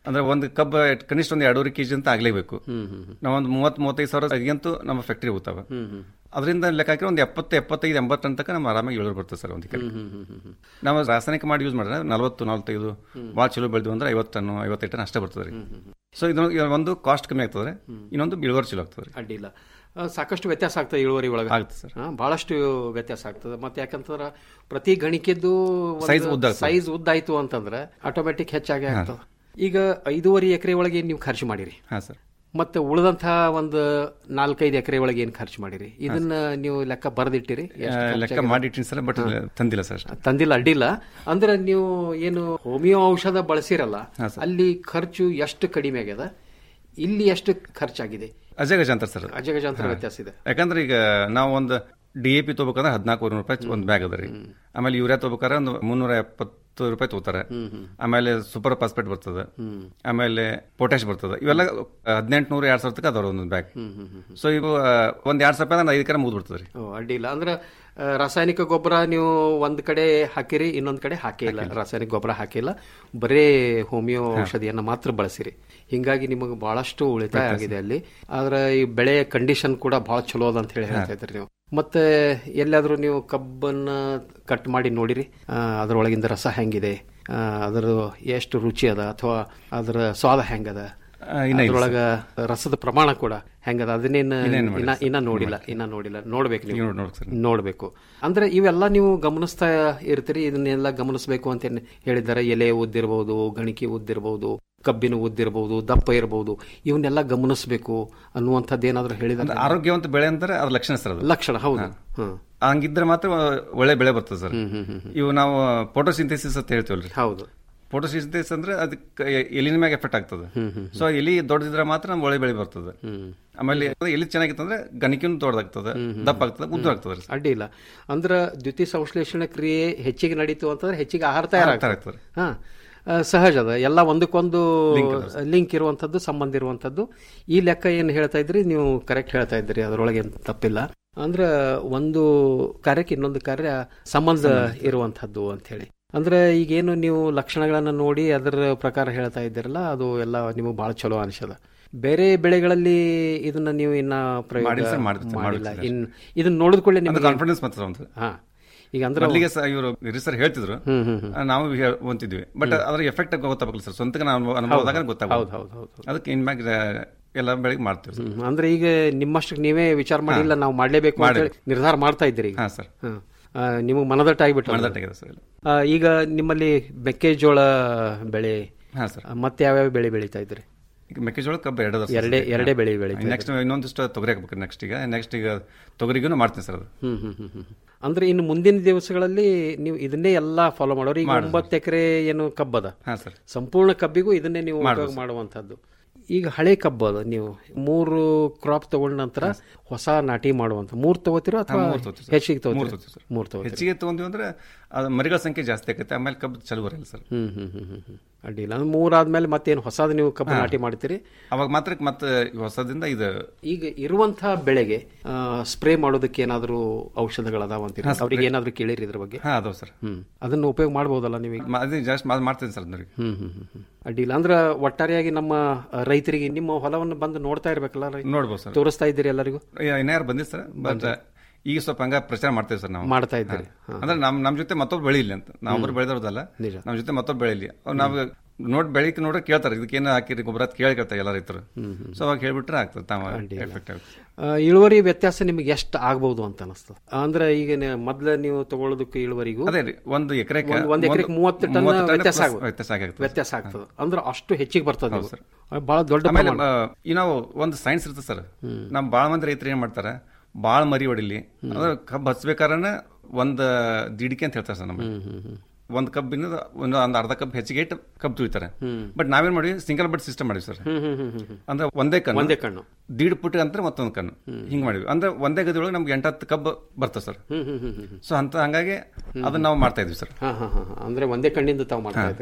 ಅಂದ್ರೆ ಒಂದು ಕಬ್ಬ ಕನಿಷ್ಠ ಒಂದು ಎರಡೂವರೆ ಕೆಜಿ ಅಂತ ಆಗ್ಲೇಬೇಕು ನಾವೊಂದು ಮೂವತ್ ಮೂವತ್ತೈದು ಸಾವಿರ ಅಗಂತೂ ನಮ್ಮ ಫ್ಯಾಕ್ಟರಿ ಹೋಗ್ತಾವ ಅದರಿಂದ ಲೆಕ್ಕ ಹಾಕಿ ಒಂದು ಎಪ್ಪತ್ತು ಎಪ್ಪತ್ತೈದು ಎಂಬತ್ತು ಟನ್ ತನಕ ನಮ್ಮ ಆರಾಮಾಗಿ ಇಳುವರಿ ಬರ್ತದೆ ಸರ್ ಒಂದು ಎಕರೆ ನಾವು ರಾಸಾಯನಿಕ ಮಾಡಿ ಯೂಸ್ ಮಾಡಿದ್ರೆ ನಲವತ್ತು ನಲವತ್ತೈದು ಭಾಳ ಚಲೋ ಬೆಳೆದು ಅಂದ್ರೆ ಐವತ್ತು ಟನ್ ಐವತ್ತೈದು ಟನ್ ಅಷ್ಟೇ ಬರ್ತದೆ ರೀ ಸೊ ಇದು ಇದು ಒಂದು ಕಾಸ್ಟ್ ಕಮ್ಮಿ ಆಗ್ತದೆ ಇನ್ನೊಂದು ಇಳುವರಿ ಚಲೋ ಆಗ್ತದೆ ರೀ
ಅಡ್ಡಿಲ್ಲ ಆ, ಸಾಕಷ್ಟು ವ್ಯತ್ಯಾಸ ಆಗ್ತದೆ ಇಳುವರಿ ಒಳಗೆ
ಆಗುತ್ತೆ ಸರ್.
ಆ, ಬಹಳಷ್ಟು ವ್ಯತ್ಯಾಸ ಆಗ್ತದೆ ಮತ್ತೆ ಯಾಕಂತಂದ್ರೆ ಪ್ರತಿ ಗಣಿಕೆದ್ದು
Size ಉದ್ದ ಆಗ್ತದೆ.
ಸೈಜ್ ಉದ್ದಾಯ್ತು ಅಂತಂದ್ರೆ ಆಟೋಮೆಟಿಕ್ ಹೆಚ್ಚಾಗಿ ಆಗ್ತದೆ ಈಗ ಐದೂವರೆ ಎಕರೆ ಒಳಗೆ ನೀವು ಖರ್ಚು ಮಾಡಿರಿ
ಹಾ ಸರ್
ಮತ್ತೆ ಉಳಿದಂತಹ ಒಂದು ನಾಲ್ಕೈದು ಎಕರೆ ಒಳಗೆ ಏನು ಖರ್ಚು ಮಾಡಿರಿ ಇದನ್ನ ನೀವು ಲೆಕ್ಕ ಬರೆದಿಟ್ಟಿರಿ ಎಷ್ಟು ಖರ್ಚಾಗಿದೆ?
ಲೆಕ್ಕ ಮಾಡಿಟ್ಟಿನಿ ಸರ್ ಬಟ್ ತಂದಿಲ್ಲ ಸರ್ ಅಷ್ಟೇ
ತಂದಿಲ್ಲ ಅಡ್ಡಿಲ್ಲ ಅಂದ್ರೆ ನೀವು ಏನು ಹೋಮಿಯೋ ಔಷಧ ಬಳಸಿರಲ್ಲ
ಹಾ, ಸರ್.
ಅಲ್ಲಿ ಖರ್ಚು ಎಷ್ಟು ಕಡಿಮೆ ಆಗ್ಯದ ಇಲ್ಲಿ ಎಷ್ಟು ಖರ್ಚಾಗಿದೆ
ಅಜಗಜಾಂತರ ಸರ್ ಅದು.
ಅಜಗಜಾಂತರ
ಹಾ.
ವ್ಯತ್ಯಾಸ ಇದೆ
ಯಾಕಂದ್ರೆ ಈಗ ನಾವು ಒಂದು ಡಿ ಎ ಪಿ ತಗೋಬೇಕಂದ್ರೆ ಹದಿನಾಲ್ಕು ರೂಪಾಯಿ ಒಂದು ಬ್ಯಾಗ್ ಅದ ರೀ ಆಮೇಲೆ ಯೂರಿಯಾ ತಗೋಬೇಕಾದ್ರೆ ಒಂದು ಮುನ್ನೂರ ಎಪ್ಪತ್ತು ರೂಪಾಯಿ ತಗೋತಾರೆ ಆಮೇಲೆ ಸೂಪರ್ ಫಾಸ್ಫೇಟ್ ಬರ್ತದೆ ಆಮೇಲೆ ಪೊಟ್ಯಾಶ್ ಬರ್ತದೆ ಇವೆಲ್ಲ ಹದಿನೆಂಟು ನೂರ ಎರಡ್ ಸಾವಿರ ತನಕ ಅದಾವ ಒಂದೊಂದು ಬ್ಯಾಗ್ ಸೊ ಇವು ಆ, ಒಂದ್ ಎರಡ್ ಸಾವಿರ ರೂಪಾಯಿ ಐದು ಕಡೆ ಮುಗಿದು ಬಿಡ್ತದೆ ರೀ
ಓ, ಅಡ್ಡಿಲ್ಲ ಅಂದ್ರೆ ಆ, ರಾಸಾಯನಿಕ ಗೊಬ್ಬರ ನೀವು ಒಂದ್ ಕಡೆ ಹಾಕಿರಿ ಇನ್ನೊಂದ್ ಕಡೆ ಹಾಕಿಲ್ಲ ರಾಸಾಯನಿಕ ಗೊಬ್ಬರ ಹಾಕಿಲ್ಲ ಬರೇ ಹೋಮಿಯೋ ಔಷಧಿಯನ್ನ ಮಾತ್ರ ಬಳಸಿರಿ ಹಿಂಗಾಗಿ ನಿಮಗೆ ಬಹಳಷ್ಟು ಉಳಿತಾಯ ಆಗಿದೆ ಅಲ್ಲಿ ಆದ್ರೆ ಈ ಬೆಳೆಯ ಕಂಡೀಷನ್ ಕೂಡ ಬಹಳ ಚಲೋ ಅದ ಅಂತ ಹೇಳಿ ಹೇಳ್ತಾ ಇದ್ರಿ ನೀವು ಮತ್ತೆ ಎಲ್ಲಾದ್ರೂ ನೀವು ಕಬ್ಬನ್ನ ಕಟ್ ಮಾಡಿ ನೋಡಿರಿ ಆ, ಅದ್ರೊಳಗಿಂದ ರಸ ಹೆಂಗಿದೆ ಆ, ಅದರ ಎಷ್ಟು ರುಚಿ ಅದ ಅಥವಾ ಅದರ ಸ್ವಾದ ಹೆಂಗದ
ಆ, ಇನ್ನ ಇಲ್ಲ
ಅದ್ರೊಳಗ ರಸದ ಪ್ರಮಾಣ ಕೂಡ ಹೆಂಗದ ಅದನ್ನೇನು
ಇನ್ನೇನು ಮಾಡಿಲ್ಲ
ಇನ್ನ ಇನ್ನ ನೋಡಿಲ್ಲ ಇನ್ನ ನೋಡಿಲ್ಲ ನೋಡ್ಬೇಕು ನೀವು
ನೋಡ್- ನೋಡ್ಬೇಕು ಸರ್.
ನೋಡ್ಬೇಕು ಅಂದ್ರೆ ಇವೆಲ್ಲ ನೀವು ಗಮನಿಸ್ತಾ ಇರ್ತೀರಿ ಇದನ್ನೆಲ್ಲ ಗಮನಿಸಬೇಕು ಅಂತ ಏನ್ ಹೇಳಿದ್ದಾರೆ ಎಲೆ ಉದ್ದಿರಬಹುದು ಗಣಿಕೆ ಉದ್ದಿರಬಹುದು ಕಬ್ಬಿನ ಉದ್ದಿರಬಹುದು ದಪ್ಪ ಇರಬಹುದು ಇವನ್ನೆಲ್ಲ ಗಮನಿಸಬೇಕು ಅನ್ನುವಂಥದ್ದು ಏನಾದ್ರು ಹೇಳಿದ್ರೆ
ಅಂದ್ರೆ ಆರೋಗ್ಯವಂತ ಬೆಳೆ ಅಂದ್ರೆ ಅದ್ರ ಲಕ್ಷಣ ಸರ್ ಅದು
ಲಕ್ಷಣ ಹೌದು ಹ್ಮ್
ಹಂಗಿದ್ರೆ ಮಾತ್ರ ಒಳ್ಳೆ ಬೆಳೆ ಬರ್ತದೆ ಸರ್ ಇವು ನಾವು ಫೋಟೋಸಿಂಥೆಸಿಸ್ ಅಂತ ಹೇಳ್ತೀವಲ್ರಿ
ಹೌದು
ಫೋಟೋಸಿಂಥೆಸಿಸ್ ಅಂದ್ರೆ ಅದಕ್ಕೆ ಎಲಿನ ಮ್ಯಾಗ ಎಫೆಕ್ಟ್ ಆಗ್ತದೆ ಸೊ ಎಲಿ ದೊಡ್ಡದಿದ್ರೆ ಮಾತ್ರ ನಮ್ಗೆ ಒಳ್ಳೆ ಬೆಳೆ ಬರ್ತದೆ ಆಮೇಲೆ ಎಲಿ ಚೆನ್ನಾಗಿತ್ತಂದ್ರೆ ಗಣಿಕೆನೂ ದೊಡ್ಡದಾಗ್ತದೆ ದಪ್ಪ ಆಗ್ತದೆ ಉದ್ದ ಆಗ್ತದೆ ರೀ
ಅಡ್ಡಿ ಇಲ್ಲ ಅಂದ್ರ ದ್ವಿತೀಯ ಸಂಶ್ಲೇಷಣೆ ಕ್ರಿಯೆ ಹೆಚ್ಚಿಗೆ ನಡೀತು ಅಂತಂದ್ರೆ ಹೆಚ್ಚಿಗೆ ಆಹಾರ
ತಯಾರಾಗ್ತದೆ.
ತಯಾರಾಗ್ತದೆ ಹಾ ಆ, ಸಹಜ ಅದ ಎಲ್ಲ ಒಂದಕ್ಕೊಂದು ಲಿಂಕ್ ಇರುವಂತದ್ದು ಸಂಬಂಧ ಇರುವಂತದ್ದು ಈ ಲೆಕ್ಕ ಏನು ಹೇಳ್ತಾ ಇದ್ರಿ ನೀವು ಕರೆಕ್ಟ್ ಹೇಳ್ತಾ ಇದ್ರಿ ಅದರೊಳಗೆ ಏನ್ ತಪ್ಪಿಲ್ಲ ಅಂದ್ರೆ ಒಂದು ಕಾರ್ಯಕ್ಕೆ ಇನ್ನೊಂದು ಕಾರ್ಯ ಸಂಬಂಧ ಇರುವಂತದ್ದು ಅಂತ ಹೇಳಿ ಅಂದ್ರೆ ಈಗೇನು ನೀವು ಲಕ್ಷಣಗಳನ್ನ ನೋಡಿ ಅದರ ಪ್ರಕಾರ ಹೇಳ್ತಾ ಇದ್ದೀರಲ್ಲ ಅದು ಎಲ್ಲ ನಿಮಗೆ ಬಹಳ ಚಲೋ ಅನಿಸದ ಬೇರೆ ಬೆಳೆಗಳಲ್ಲಿ ಇದನ್ನ ನೀವು ಇನ್ನ ಪ್ರಯೋಗ
ಮಾಡಿಲ್ಲ ಸರ್, ಮಾಡ್ತೀವಿ,
ಮಾಡಿಲ್ಲ
ಮಾಡ್ತೀವಿ
ಇನ್ ಇದನ್ನ ನೋಡಿದ ಕೂಡಲೇ
ಅಂದ್ರೆ
ನಿಮಗೆ
ಕಾನ್ಫಿಡೆನ್ಸ್ ಮಾತ್ರ ಒಂದು
ಹಾ ಈಗ ಅಂದ್ರೆ
ಮೊದಲಿಗೆ ಸಹ ಇವರು ಸರ್ ಹೇಳ್ತಿದ್ರು ಆ, ನಾವು ಹೇ- ಹೊಂತಿದ್ವಿ ಬಟ್ ಅದ್ರ ಎಫೆಕ್ಟ್ ಗೊತ್ತಾಗಲ್ಲ ಸರ್ ಸ್ವಂತಕ್ಕೆ ನಾವು ಅನುಭವದಾಗ
ಹೌದು,
ಗೊತ್ತಾಗ
ಹೌದು, ಹೌದು, ಹೌದು.
ಅದಕ್ಕೆ ಇನ್ಮ್ಯಾಗ ಎಲ್ಲ ಬೆಳಿಗ್ಗೆ ಮಾಡ್ತೀವಿ ಸರ್
ಹ್ಮ್. ಅಂದ್ರೆ ಈಗ ನಿಮ್ಮಷ್ಟಕ್ಕೆ ನೀವೇ ವಿಚಾರ ಮಾಡಿಲ್ಲ ನಾವು ಮಾಡ್ಲೇಬೇಕು ಅಂತ ಹೇಳಿ ನಿರ್ಧಾರ ಮಾಡ್ತಾ ಇದ್ದೀರಿ ಈಗ
ಹಾ ಸರ್
ನಿಮಗೆ ಮನದಟ್ಟ ಆಗಿಬಿಟ್ಟು
ಮನದಟ್ಟಾಗಿದೆ ಸರ್
ಈಗ ನಿಮ್ಮಲ್ಲಿ ಮೆಕ್ಕೆಜೋಳ ಬೆಳೆ
ಹಾ ಸರ್
ಆ, ಮತ್ತೆ ಯಾವ್ಯಾವ ಬೆಳೆ ಬೆಳೀತಾ ಇದ್ರಿ
ಈಗ ಮೆಕ್ಕೆಜೋಳ ಕಬ್ಬು ಎರಡೇ ಅದಾವ್ ಸರ್
ಎರಡೇ
ಸದ್ಯಕ್ಕೆ.
ಎರಡೇ ಬೆಳೆ ಬೆಳೀತಾ
ನೆಕ್ಸ್ಟ್ ಇನ್ನೊಂದಿಷ್ಟು ತೊಗರಿ ಹಾಕ್ಬೇಕು ನೆಕ್ಸ್ಟ್ ಈಗ ನೆಕ್ಸ್ಟ್ ಈಗ ತೊಗರಿಗೂ ಮಾಡ್ತೀನಿ ಸರ್ ಅದು
ಹ್ಮ್ ಹ್ಮ್ ಹ್ಮ್ ಹ್ಮ್. ಅಂದ್ರೆ ಇನ್ನು ಮುಂದಿನ ದಿವಸಗಳಲ್ಲಿ ನೀವು ಇದನ್ನೇ ಎಲ್ಲಾ ಫಾಲೋ ಮಾಡೋರು ಈಗ
ಮಾಡೋದು.
ಒಂಬತ್ತು ಎಕರೆ ಏನು ಕಬ್ಬದ
ಹಾ ಸರ್
ಸಂಪೂರ್ಣ ಕಬ್ಬಿಗೂ ಇದನ್ನೇ ನೀವು
ಮಾಡೋದು
ಉಪಯೋಗ ಮಾಡುವಂತದ್ದು ಈಗ ಹಳೆ ಕಬ್ಬು ಅದು ನೀವು ಮೂರು ಕ್ರಾಪ್ ತಗೊಂಡ ನಂತರ ಹೊಸ ನಾಟಿ ಮಾಡುವಂತ ಮೂರ್ ತಗೋತಿರೋ ಅಥವಾ
ಮೂರ್ ತಗೋತೀವಿ ಸರ್.
ಹೆಚ್ಚಿಗೆ
ಮೂರ್
ತಗೋತೀರೋ
ತಗೋತೀವಿ ಸರ್.
ಮೂರ್ ತಗೋತೀರಿ
ಹೆಚ್ಚಿಗೆ ತಗೊಂತೀವಿ ಅಂದ್ರೆ ಅದು ಮರಿಗಳ ಸಂಖ್ಯೆ ಜಾಸ್ತಿ ಆಗುತ್ತೆ ಆಮೇಲೆ ಕಬ್ಬು ಚಲೋ ಬರಲ್ಲ ಸರ್
ಹ್ಮ್ ಹ್ಮ್ ಹ್ಮ್ ಹ್ಮ್ ಹ್ಮ್. ಅಡ್ಡಿಲ್ಲ ಅಂದ್ರೆ ಮೂರಾದ್ಮೇಲೆ ಮತ್ತೇನು ಹೊಸದು ನೀವು ಕಬ್ಬು
ಹಾ.
ನಾಟಿ ಮಾಡ್ತೀರಿ
ಅವಾಗ ಮಾತ್ರ ಮತ್ತೆ ಹೊಸದಿಂದ ಇದು
ಈಗ ಇರುವಂತಹ ಬೆಳೆಗೆ ಸ್ಪ್ರೇ ಮಾಡೋದಕ್ಕೆ ಏನಾದರೂ ಔಷಧಗಳದಾವ ಅಂತೀರಿ
ಹಾ,
ಅವ್ರಿಗೆ
spray.
ಏನಾದರೂ ಕೇಳಿರಿ ಇದ್ರ ಬಗ್ಗೆ
ಹಾ ಅದಾವ ಸರ್
ಹ್ಮ್ ಅದನ್ನು ಉಪಯೋಗ ಮಾಡ್ಬೋದಲ್ಲ ನೀವು
ಮ- ಅದೇ ಜಾಸ್ತಿ ಮಾ- ಮಾಡ್ತೀನಿ ಸರ್ ಅದನ್ನ
ಹ್ಮ್ ಹ್ಮ್ ಹ್ಮ್ ಹ್ಮ್. ಅಡ್ಡಿಲ್ಲ ಅಂದ್ರೆ ಒಟ್ಟಾರೆಯಾಗಿ ನಮ್ಮ ಆ, ರೈತರಿಗೆ ನಿಮ್ಮ ಹೊಲವನ್ನು ಬಂದು ನೋಡ್ತಾ ಇರ್ಬೇಕಲ್ಲ ರೈ-
ನೋಡ್ಬೋದು ಸರ್
ತೋರಿಸ್ತಾ ಇದ್ದೀರಿ ಎಲ್ಲರಿಗೂ
ಇನ್ಯಾರು ಬಂದಿಲ್ಲ ಸರ್ ಬಟ್ ಈಗ ಸ್ವಲ್ಪ ಹಂಗ ಪ್ರಚಾರ ಮಾಡ್ತೇವೆ ಸರ್ ನಾವು
ಮಾಡ್ತಾ ಇದ್ದೀರಿ.
ಹಾ. ಅಂದ್ರೆ ನಮ್ ನಮ್ ಜೊತೆ ಮತ್ತೊಬ್ರು ಬೆಳಿಲಿ ಅಂತ ನಾವೊಬ್ರು ಬೆಳೆದವ್ರದಲ್ಲ
ನಿಜ.
ನಮ್ ಜೊತೆ ಮತ್ತೊಬ್ರು ಬೆಳಿಲಿ ಅವ್ರು ನಾವು ನೋಡ್ ಬೆಳಿಕ್ ನೋಡ್ರೆ ಕೇಳ್ತಾರೆ ಇದಕ್ಕೆ ಏನು ಹಾಕಿರಿ ಗೊಬ್ಬರ ಅಂತ ಕೇಳಿ ಕೇಳ್ತಾರೆ ಎಲ್ಲ ರೈತರು ಸೊ ಅವಾಗ ಹೇಳ್ಬಿಟ್ರೆ ಆಗ್ತದೆ ತಾವ ಎಫೆಕ್ಟ್ ಆಗುತ್ತೆ
ಆ, ಇಳುವರಿ ವ್ಯತ್ಯಾಸ ನಿಮಗೆ ಎಷ್ಟು ಆಗ್ಬಹುದು ಅಂತ ಅನಿಸ್ತದೆ ಅಂದ್ರೆ ಈಗ ನೆ- ಮೊದ್ಲ ನೀವು ತಗೊಳ್ಳೋದಕ್ಕೆ ಇಳುವರಿಗೂ
ಅದೇ ರೀ ಒಂದು ಎಕರೆಗೆ
ಒಂದ್- ಒಂದ್ ಎಕರೆಗೆ ಮೂವತ್ತು ಟನ್
ಮೂವತ್ತು ಟನ್
ವ್ಯತ್ಯಾಸ
plus
ಆಗುತ್ತೆ
ವ್ಯತ್ಯಾಸ ಆಗುತ್ತೆ.
ವ್ಯತ್ಯಾಸ ಆಗ್ತದೆ ಅಂದ್ರೆ ಅಷ್ಟು ಹೆಚ್ಚಿಗೆ ಬರ್ತದೆ
ಹೌದು
ನೀವು.
ಸರ್.
ಬಹಳ ದೊಡ್ಡ
ಆಮೇಲೆ
ಪ್ರಮಾಣ.
ಆ, ಈ ನಾವು ಒಂದು ಸೈನ್ಸ್ ಇರ್ತದೆ ಸರ್ ನಮ್ ಬಾಳ ಮಂದಿ ರೈತರು ಏನ್ ಮಾಡ್ತಾರೆ ಬಾಳ ಮರಿ ಹೊಡಿಲಿ ಅಂದ್ರೆ ಕಬ್ಬು ಹಚ್ಬೇಕಾರನ ಒಂದ್ ದಿಡಿಕೆ ಅಂತ ಹೇಳ್ತಾರೆ ಸರ್ ನಮ್ಮ ಒಂದ್ ಕಬ್ಬಿನ ಒಂದು ಒಂದ್ ಅರ್ಧ ಕಪ್ ಹೆಚ್ಚಿಗೆ ಇಟ್ಟು ಕಬ್ಬು ತುಳಿತಾರೆ ಬಟ್ ನಾವೇನ್ ಮಾಡಿ ಸಿಂಗಲ್ ಬಡ್ ಸಿಸ್ಟಮ್ ಮಾಡಿವಿ ಸರ್
ಹ್ಮ್, ಹ್ಮ್, ಹ್ಮ್, ಹ್ಮ್, ಹ್ಮ್.
ಅಂದ್ರೆ ಒಂದೇ ಕಣ್ಣು
ಒಂದೇ ಕಣ್ಣು.
ದೀಡ್ ಪುಟ್ ಅಂತ ಮತ್ತೊಂದು ಕಣ್ಣು ಹಿಂಗ್ ಮಾಡಿವಿ ಅಂದ್ರೆ ಒಂದೇ ಗದಿಯೊಳಗೆ ನಮ್ಗೆ ಎಂಟತ್ತು ಕಬ್ಬು ಬರ್ತದೆ ಸರ್
ಹ್ಮ್, ಹ್ಮ್, ಹ್ಮ್, ಹ್ಮ್.
ಸೊ ಅಂತ ಹಂಗಾಗಿ ಅದನ್ನ ನಾವು ಮಾಡ್ತಾ ಇದ್ವಿ ಸರ್
ಹಾ ಹಾ ಹಾ ಹಾ. ಅಂದ್ರೆ ಒಂದೇ ಕಣ್ಣಿಂದ ತಾವು ಮಾಡ್ತಾ
ಹಾ.
ಇದ್ರಿ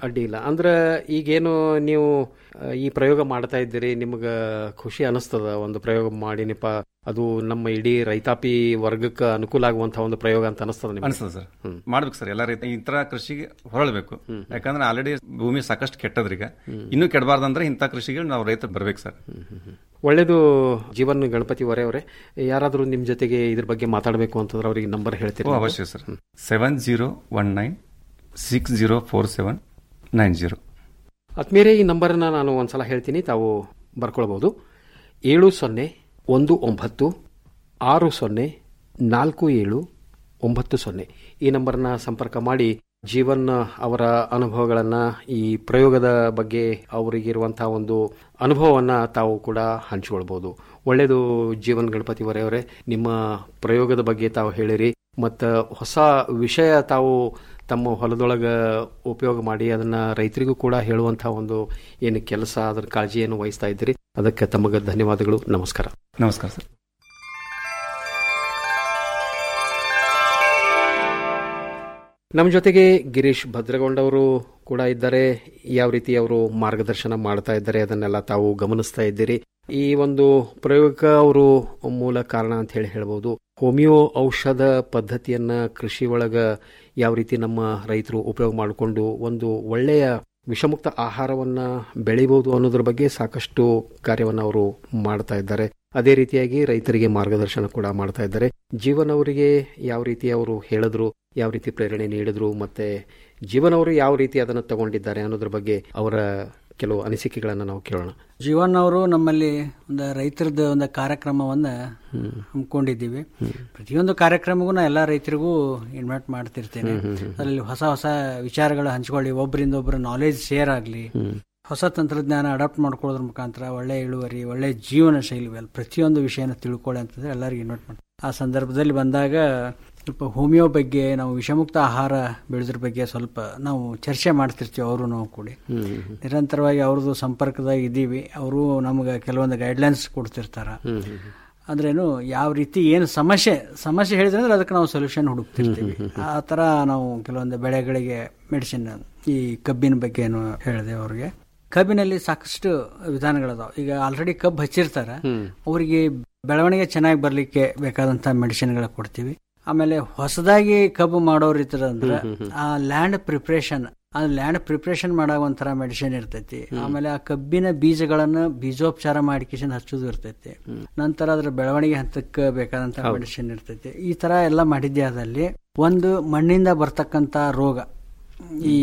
ಅಡ್ಡಿ ಇಲ್ಲ ಅಂದ್ರೆ ಈಗೇನು ನೀವು ಆ, ಈ ಪ್ರಯೋಗ ಮಾಡ್ತಾ ಇದ್ದೀರಿ ನಿಮ್ಗೆ ಖುಷಿ ಅನಿಸ್ತದ ಒಂದು ಪ್ರಯೋಗ ಮಾಡಿನಿಪ್ಪ ಅದು ನಮ್ಮ ಇಡೀ ರೈತಾಪಿ ವರ್ಗಕ್ಕೆ ಅನುಕೂಲ ಆಗುವಂತಹ ಒಂದು ಪ್ರಯೋಗ ಅಂತ ಅನಿಸ್ತದ ನಿಮ್ಗೆ?
ಅನಿಸ್ತದೆ ಸರ್ ಮಾಡ್ಬೇಕು ಸರ್ ಎಲ್ಲ ರೈತ ಈ ತರ ಕೃಷಿಗೆ ಹೊರಳ್ಬೇಕು ಯಾಕಂದ್ರೆ ಆಲ್ರೆಡಿ ಭೂಮಿ ಸಾಕಷ್ಟು ಕೆಟ್ಟದ್ರೀಗ ಇನ್ನೂ ಕೆಡಬಾರ್ದಂದ್ರೆ ಇಂಥ ಕೃಷಿಗೆ ನಾವು ರೈತ ಬರ್ಬೇಕು ಸರ್
ಒಳ್ಳೇದು ಜೀವನ್ ಗಣಪತಿ ವರೆ ಅವರೇ ಯಾರಾದರೂ ನಿಮ್ಮ ಜೊತೆಗೆ ಇದ್ರ ಬಗ್ಗೆ ಮಾತಾಡಬೇಕು ಅಂತಂದ್ರೆ ಅವರಿಗೆ ನಂಬರ್ ಹೇಳ್ತೀರಿ
ಓ, ಅವಶ್ಯ sir seven zero one nine six zero four seven nine zero
ಆತ್ಮೀಯರೇ ಈ ನಂಬರನ್ನ ನಾನು ಒಂದ್ಸಲ ಹೇಳ್ತೀನಿ ತಾವು ಬರ್ಕೊಳ್ಬಹುದು ಏಳು ಸೊನ್ನೆ ಒಂದು ಒಂಬತ್ತು ಆರು ಸೊನ್ನೆ ನಾಲ್ಕು ಏಳು ಒಂಬತ್ತು ಸೊನ್ನೆ ಈ ನಂಬರ್ನ ಸಂಪರ್ಕ ಮಾಡಿ ಜೀವನ್ ಅವರ ಅನುಭವಗಳನ್ನ ಈ ಪ್ರಯೋಗದ ಬಗ್ಗೆ ಅವರಿಗಿರುವಂತಹ ಒಂದು ಅನುಭವವನ್ನ ತಾವು ಕೂಡ ಹಂಚಿಕೊಳ್ಬಹುದು ಒಳ್ಳೆಯದು ಜೀವನ್ ಗಣಪತಿ ಅವರೇ ನಿಮ್ಮ ಪ್ರಯೋಗದ ಬಗ್ಗೆ ತಾವು ಹೇಳಿರಿ ಮತ್ತು ಹೊಸ ವಿಷಯ ತಾವು ತಮ್ಮ ಹೊಲದೊಳಗ ಉಪಯೋಗ ಮಾಡಿ ಅದನ್ನ ರೈತರಿಗೂ ಕೂಡ ಹೇಳುವಂತಹ ಒಂದು ಏನು ಕೆಲಸ ಅದರ ಕಾಳಜಿಯನ್ನು ವಹಿಸ್ತಾ ಇದ್ದೀರಿ ಅದಕ್ಕೆ ತಮಗೆ ಧನ್ಯವಾದಗಳು ನಮಸ್ಕಾರ
ನಮಸ್ಕಾರ ಸರ್
ನಮ್ಮ ಜೊತೆಗೆ ಗಿರೀಶ್ ಭದ್ರಗೊಂಡವರು ಕೂಡ ಇದ್ದಾರೆ ಯಾವ ರೀತಿ ಅವರು ಮಾರ್ಗದರ್ಶನ ಮಾಡ್ತಾ ಇದ್ದಾರೆ ಅದನ್ನೆಲ್ಲ ತಾವು ಗಮನಿಸ್ತಾ ಇದ್ದೀರಿ ಈ ಒಂದು ಪ್ರಯೋಗಕ್ಕೆ ಅವರು ಮೂಲ ಕಾರಣ ಅಂತ ಹೇಳಿ ಹೇಳ್ಬೋದು ಹೋಮಿಯೋ ಔಷಧ ಪದ್ಧತಿಯನ್ನ ಕೃಷಿ ಒಳಗ ಯಾವ ರೀತಿ ನಮ್ಮ ರೈತರು ಉಪಯೋಗ ಮಾಡಿಕೊಂಡು ಒಂದು ಒಳ್ಳೆಯ ವಿಷಮುಕ್ತ ಆಹಾರವನ್ನ ಬೆಳಿಬಹುದು ಅನ್ನೋದ್ರ ಬಗ್ಗೆ ಸಾಕಷ್ಟು ಕಾರ್ಯವನ್ನ ಅವರು ಮಾಡ್ತಾ ಇದ್ದಾರೆ ಅದೇ ರೀತಿಯಾಗಿ ರೈತರಿಗೆ ಮಾರ್ಗದರ್ಶನ ಕೂಡ ಮಾಡ್ತಾ ಇದ್ದಾರೆ ಜೀವನ್ ಅವರಿಗೆ ಯಾವ ರೀತಿ ಅವರು ಹೇಳಿದ್ರು ಯಾವ ರೀತಿ ಪ್ರೇರಣೆ ನೀಡಿದ್ರು ಮತ್ತೆ ಜೀವನ್ ಅವರು ಯಾವ ರೀತಿ ಅದನ್ನು ತಗೊಂಡಿದ್ದಾರೆ ಅನ್ನೋದ್ರ ಬಗ್ಗೆ ಅವರ ಕೆಲವು ಅನಿಸಿಕೆಗಳನ್ನು ನಾವು ಕೇಳೋಣ
ಜೀವನ್ ಅವರು ನಮ್ಮಲ್ಲಿ ಒಂದು ರೈತರದ್ದು ಒಂದು ಕಾರ್ಯಕ್ರಮವನ್ನ ಹಮ್ಮಿಕೊಂಡಿದ್ದೀವಿ ಪ್ರತಿಯೊಂದು ಕಾರ್ಯಕ್ರಮಕ್ಕೂ ನಾ ಎಲ್ಲ ರೈತರಿಗೂ ಇನ್ವೈಟ್ ಮಾಡ್ತಿರ್ತೇನೆ ಅದರಲ್ಲಿ ಹೊಸ ಹೊಸ ವಿಚಾರಗಳು ಹಂಚ್ಕೊಳ್ಳಿ ಒಬ್ಬರಿಂದ ಒಬ್ಬರ ನಾಲೆಜ್ ಶೇರ್ ಆಗಲಿ ಹೊಸ ತಂತ್ರಜ್ಞಾನ ಅಡಾಪ್ಟ್ ಮಾಡ್ಕೊಳ್ಳೋದ್ರ ಮುಖಾಂತರ ಒಳ್ಳೆ ಇಳುವರಿ ಒಳ್ಳೆ ಜೀವನ ಶೈಲಿ ವೆಲ್ ಪ್ರತಿಯೊಂದು ವಿಷಯನ ತಿಳ್ಕೊಳ್ಳಿ ಅಂತಂದ್ರೆ ಎಲ್ಲರಿಗೂ ಇನ್ವೈಟ್ ಮಾಡಿ ಆ ಸಂದರ್ಭದಲ್ಲಿ ಬಂದಾಗ ಸ್ವಲ್ಪ ಹೋಮಿಯೋ ಬಗ್ಗೆ ನಾವು ವಿಷಮುಕ್ತ ಆಹಾರ ಬೆಳೆದ್ರ ಬಗ್ಗೆ ಸ್ವಲ್ಪ ನಾವು ಚರ್ಚೆ ಮಾಡ್ತಿರ್ತೀವಿ ಅವರು ನಾವು ಕೂಡಿ ನಿರಂತರವಾಗಿ ಅವ್ರದ್ದು ಸಂಪರ್ಕದಾಗ ಇದ್ದೀವಿ ಅವರು ನಮ್ಗೆ ಕೆಲವೊಂದು ಗೈಡ್ಲೈನ್ಸ್ ಕೊಡ್ತಿರ್ತಾರ ಅಂದ್ರೇನು ಯಾವ ರೀತಿ ಏನು ಸಮಸ್ಯೆ ಸಮಸ್ಯೆ ಹೇಳಿದ್ರೆ ಅಂದ್ರೆ ಅದಕ್ಕೆ ನಾವು ಸೊಲ್ಯೂಷನ್ ಹುಡುಕ್ತಿರ್ತೀವಿ ಆ ಥರ ನಾವು ಕೆಲವೊಂದು ಬೆಳೆಗಳಿಗೆ ಮೆಡಿಸಿನ್ ಈ ಕಬ್ಬಿನ ಬಗ್ಗೆ ಏನು ಹೇಳಿದೆ ಅವ್ರಿಗೆ ಕಬ್ಬಿನಲ್ಲಿ ಸಾಕಷ್ಟು ವಿಧಾನಗಳದಾವ ಈಗ ಆಲ್ರೆಡಿ ಕಬ್ಬು ಹಚ್ಚಿರ್ತಾರ ಅವರಿಗೆ ಬೆಳವಣಿಗೆ ಚೆನ್ನಾಗಿ ಬರ್ಲಿಕ್ಕೆ ಬೇಕಾದಂತ ಮೆಡಿಸಿನ್ಗಳ ಕೊಡ್ತೀವಿ ಆಮೇಲೆ ಹೊಸದಾಗಿ ಕಬ್ಬು ಮಾಡೋರು ಇರ್ತಾರ ಅಂದ್ರೆ ಆ ಲ್ಯಾಂಡ್ ಪ್ರಿಪ್ರೇಷನ್ ಆ ಲ್ಯಾಂಡ್ ಪ್ರಿಪ್ರೇಷನ್ ಮಾಡೋ ಒಂಥರ ಮೆಡಿಸಿನ್ ಇರ್ತೈತಿ ಆಮೇಲೆ ಆ ಕಬ್ಬಿನ ಬೀಜಗಳನ್ನ ಬೀಜೋಪಚಾರ ಮಾಡಿಕಿಸಿಂದ ಹಚ್ಚೋದು ಇರ್ತೈತಿ ನಂತರ ಅದ್ರ ಬೆಳವಣಿಗೆ ಹಂತಕ್ಕೆ ಬೇಕಾದಂತ ಮೆಡಿಸಿನ್ ಇರ್ತೈತಿ ಈ ತರ ಎಲ್ಲ ಮಾಡಿದ್ದೆ ಅದಲ್ಲಿ ಒಂದು ಮಣ್ಣಿಂದ ಬರ್ತಕ್ಕಂತ ರೋಗ ಈ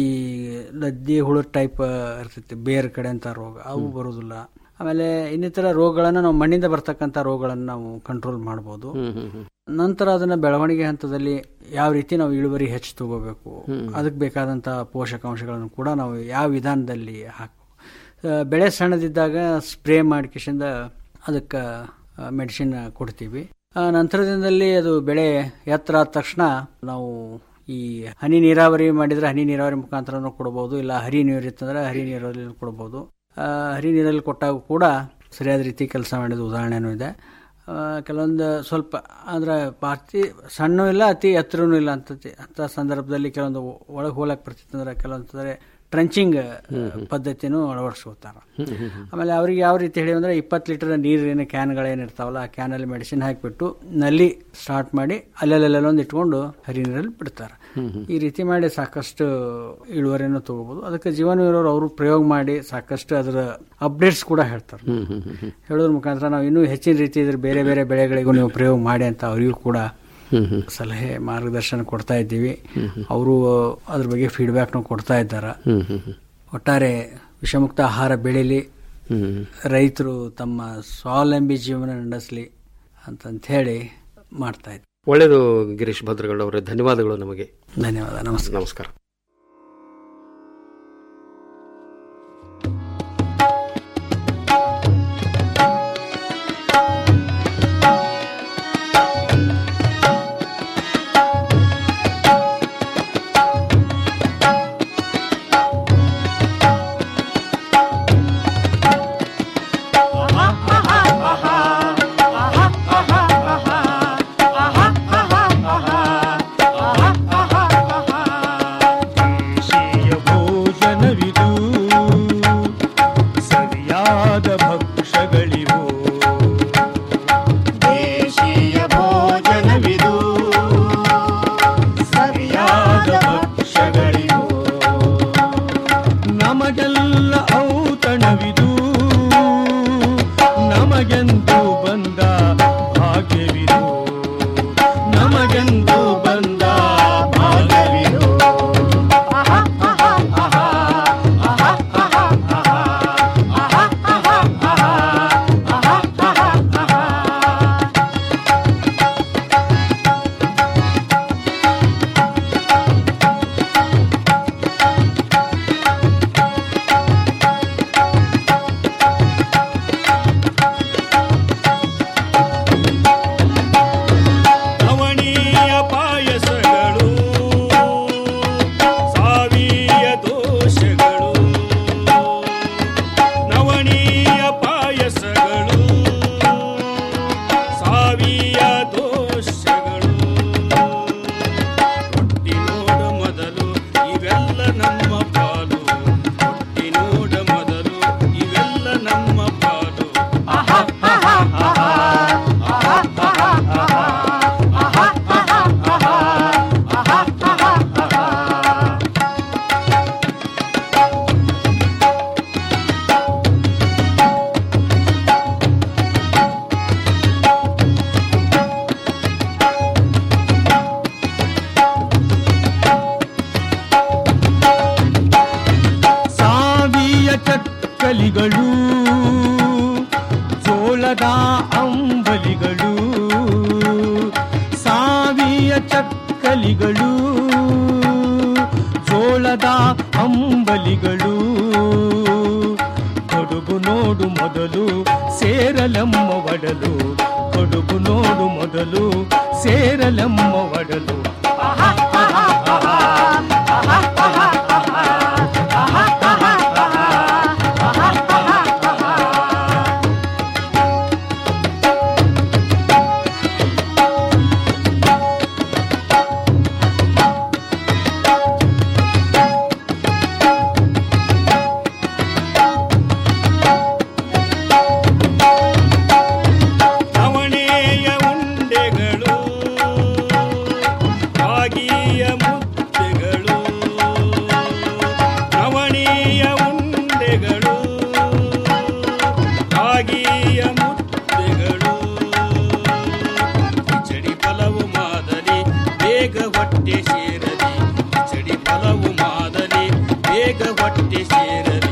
ಲದ್ದಿ ಹುಳು ಟೈಪ್ ಇರ್ತೈತಿ ಬೇರ್ ಕಡೆ ಅಂತ ರೋಗ ಅವು ಬರೋದಿಲ್ಲ ಆಮೇಲೆ ಇನ್ನಿತರ ರೋಗಗಳನ್ನ ನಾವು ಮಣ್ಣಿಂದ ಬರ್ತಕ್ಕಂಥ ರೋಗಗಳನ್ನ ನಾವು ಕಂಟ್ರೋಲ್ ಮಾಡ್ಬೋದು ನಂತರ ಅದನ್ನ ಬೆಳವಣಿಗೆ ಹಂತದಲ್ಲಿ ಯಾವ ರೀತಿ ನಾವು ಇಳುವರಿ ಹೆಚ್ಚು ತಗೋಬೇಕು ಅದಕ್ಕೆ ಬೇಕಾದಂತ ಪೋಷಕಾಂಶಗಳನ್ನು ಕೂಡ ನಾವು ಯಾವ ವಿಧಾನದಲ್ಲಿ ಹಾಕಬೇಕು ಬೆಳೆ ಸಣ್ಣದಿದ್ದಾಗ ಸ್ಪ್ರೇ ಮಾಡಿಕಿಸಿಂದ ಅದಕ್ಕೆ ಮೆಡಿಸಿನ್ ಕೊಡ್ತೀವಿ ಆ ನಂತರದಿಂದಲ್ಲಿ ಅದು ಬೆಳೆ ಎತ್ತರ ಆದ ತಕ್ಷಣ ನಾವು ಈ ಹನಿ ನೀರಾವರಿ ಮಾಡಿದ್ರೆ ಹನಿ ನೀರಾವರಿ ಮುಖಾಂತರ ಕೊಡಬಹುದು ಇಲ್ಲ ಹರಿ ನೀರು ಇತ್ತಂದ್ರೆ ಹರಿ ನೀರಲ್ಲಿ ಕೊಡಬಹುದು ಆ, ಹರಿ ನೀರಲ್ಲಿ ಕೊಟ್ಟಾಗ ಕೂಡ ಸರಿಯಾದ ರೀತಿ ಕೆಲಸ ಮಾಡಿದ ಉದಾಹರಣೆನೂ ಇದೆ ಆ, ಕೆಲವೊಂದು ಸ್ವಲ್ಪ ಅಂದ್ರೆ ಅತಿ ಸಣ್ಣ ಇಲ್ಲ ಅತಿ ಎತ್ತರನೂ ಇಲ್ಲ ಅಂತತಿ ಅಂತ ಸಂದರ್ಭದಲ್ಲಿ ಕೆಲವೊಂದು ಒಳಗೆ ಹೋಲಕ್ ಬರ್ತಿತ್ತಂದ್ರೆ ಕೆಲವೊಂದ್ರೆ ಟ್ರಂಚಿಂಗ್ ಪದ್ಧತಿನೂ ಅಳವಡಿಸ್ಕೋತಾರ ಆಮೇಲೆ ಅವ್ರಿಗೆ ಯಾವ ರೀತಿ ಹೇಳಿ ಅಂದ್ರೆ ಇಪ್ಪತ್ತು ಲೀಟರ್ ನೀರಿನ ಕ್ಯಾನ್ಗಳೇನಿರ್ತಾವಲ್ಲ ಆ ಕ್ಯಾನಲ್ಲಿ ಮೆಡಿಸಿನ್ ಹಾಕಿಬಿಟ್ಟು ನಲ್ಲಿ ಸ್ಟಾರ್ಟ್ ಮಾಡಿ ಅಲ್ಲೆಲ್ಲೆಲ್ಲೊಂದು ಇಟ್ಕೊಂಡು ಹರಿ ನೀರಲ್ಲಿ ಬಿಡ್ತಾರೆ ಈ ರೀತಿ ಮಾಡಿ ಸಾಕಷ್ಟು ಇಳುವರಿಯನ್ನು ತಗೋಬಹುದು ಅದಕ್ಕೆ ಜೀವನ ಇರೋರು ಅವರು ಪ್ರಯೋಗ ಮಾಡಿ ಸಾಕಷ್ಟು ಅದರ ಅಪ್ಡೇಟ್ಸ್ ಕೂಡ ಹೇಳ್ತಾರೆ ಹೇಳೋದ್ರ ಮುಖಾಂತರ ನಾವು ಇನ್ನೂ ಹೆಚ್ಚಿನ ರೀತಿ ಇದ್ರ ಬೇರೆ ಬೇರೆ ಬೆಳೆಗಳಿಗೂ ನೀವು ಪ್ರಯೋಗ ಮಾಡಿ ಅಂತ ಅವರಿಗೂ ಕೂಡ ಸಲಹೆ ಮಾರ್ಗದರ್ಶನ ಕೊಡ್ತಾ ಇದ್ದೀವಿ ಅವರು ಅದ್ರ ಬಗ್ಗೆ ಫೀಡ್ಬ್ಯಾಕ್ನು ಕೊಡ್ತಾ ಇದ್ದಾರೆ ಒಟ್ಟಾರೆ ವಿಷಮುಕ್ತ ಆಹಾರ ಬೆಳೀಲಿ ರೈತರು ತಮ್ಮ ಸ್ವಾವಲಂಬಿ ಜೀವನ ನಡೆಸಲಿ ಅಂತಂತ ಹೇಳಿ ಮಾಡ್ತಾ ಇದ್ದೀವಿ
ಒಳ್ಳೆಯದು ಗಿರೀಶ್ ಭದ್ರಗೌಡ ಅವರೇ ಧನ್ಯವಾದಗಳು ನಮಗೆ
ಧನ್ಯವಾದ ನಮಸ್ಕಾರ
ನಮಸ್ಕಾರ
ಭಕ್ಷ್ಯಗಳಿವು ದೇಶೀಯ ಭೋಜನವಿದು ಸರಿಯಾದ ಭಕ್ಷ್ಯಗಳಿವು ನಮಗೆಲ್ಲ ಔತಣವಿದು ನಮಗೆಂದು ಬಂದ ಭಾಗ್ಯವಿದು ನಮಗೆಂದು ಬಂದ ಭಾಗ್ಯವಿದು ನವಣೀಯ ಪಾಯಸಗಳು ಸಾವಿಯ ದೋಷಗಳು ನವಣೀಯ ಪಾಯಸಗಳು ಸಾವಿಯ ದೋಷಗಳು ಹುಟ್ಟಿನೋಡ ಮೊದಲು ಇವೆಲ್ಲ ನಮ್ಮ ಪಾಲು ಹುಟ್ಟಿನೋಡ ಮೊದಲು ಇವೆಲ್ಲ ನಮ್ಮ ಪಾಲು ಸಾವಿಯ ಚಕ್ಕಲಿಗಳು ಜೋಳದ ಅಂಬಲಿಗಳು ಸಾವಿಯ ಚಕ್ಕಲಿಗಳು ಜೋಳದ ಅಂಬಲಿಗಳು ಕೊಡುಗು ನೋಡು ಮೊದಲು ಸೇರಲಮ್ಮ ಒಡಲು ಕೊಡುಗು ನೋಡು ಮೊದಲು ಸೇರಲಮ್ಮ ಒಡಲು ನವಣೆಯ ಉಂಡೆಗಳು ರಾಗಿಯ ಮುದ್ದೆಗಳು ನವಣೆಯ ಉಂಡೆಗಳು ರಾಗಿಯ ಮುದ್ದೆಗಳು ಕಿಚಡಿ ಫಲವು ಮಾದರಿ ಬೇಗ ಹೊಟ್ಟೆ ಸೇರಲಿ ಕಿಚಡಿ ಫಲವು ಮಾದರಿ ಬೇಗ ಹೊಟ್ಟೆ ಸೇರಲಿ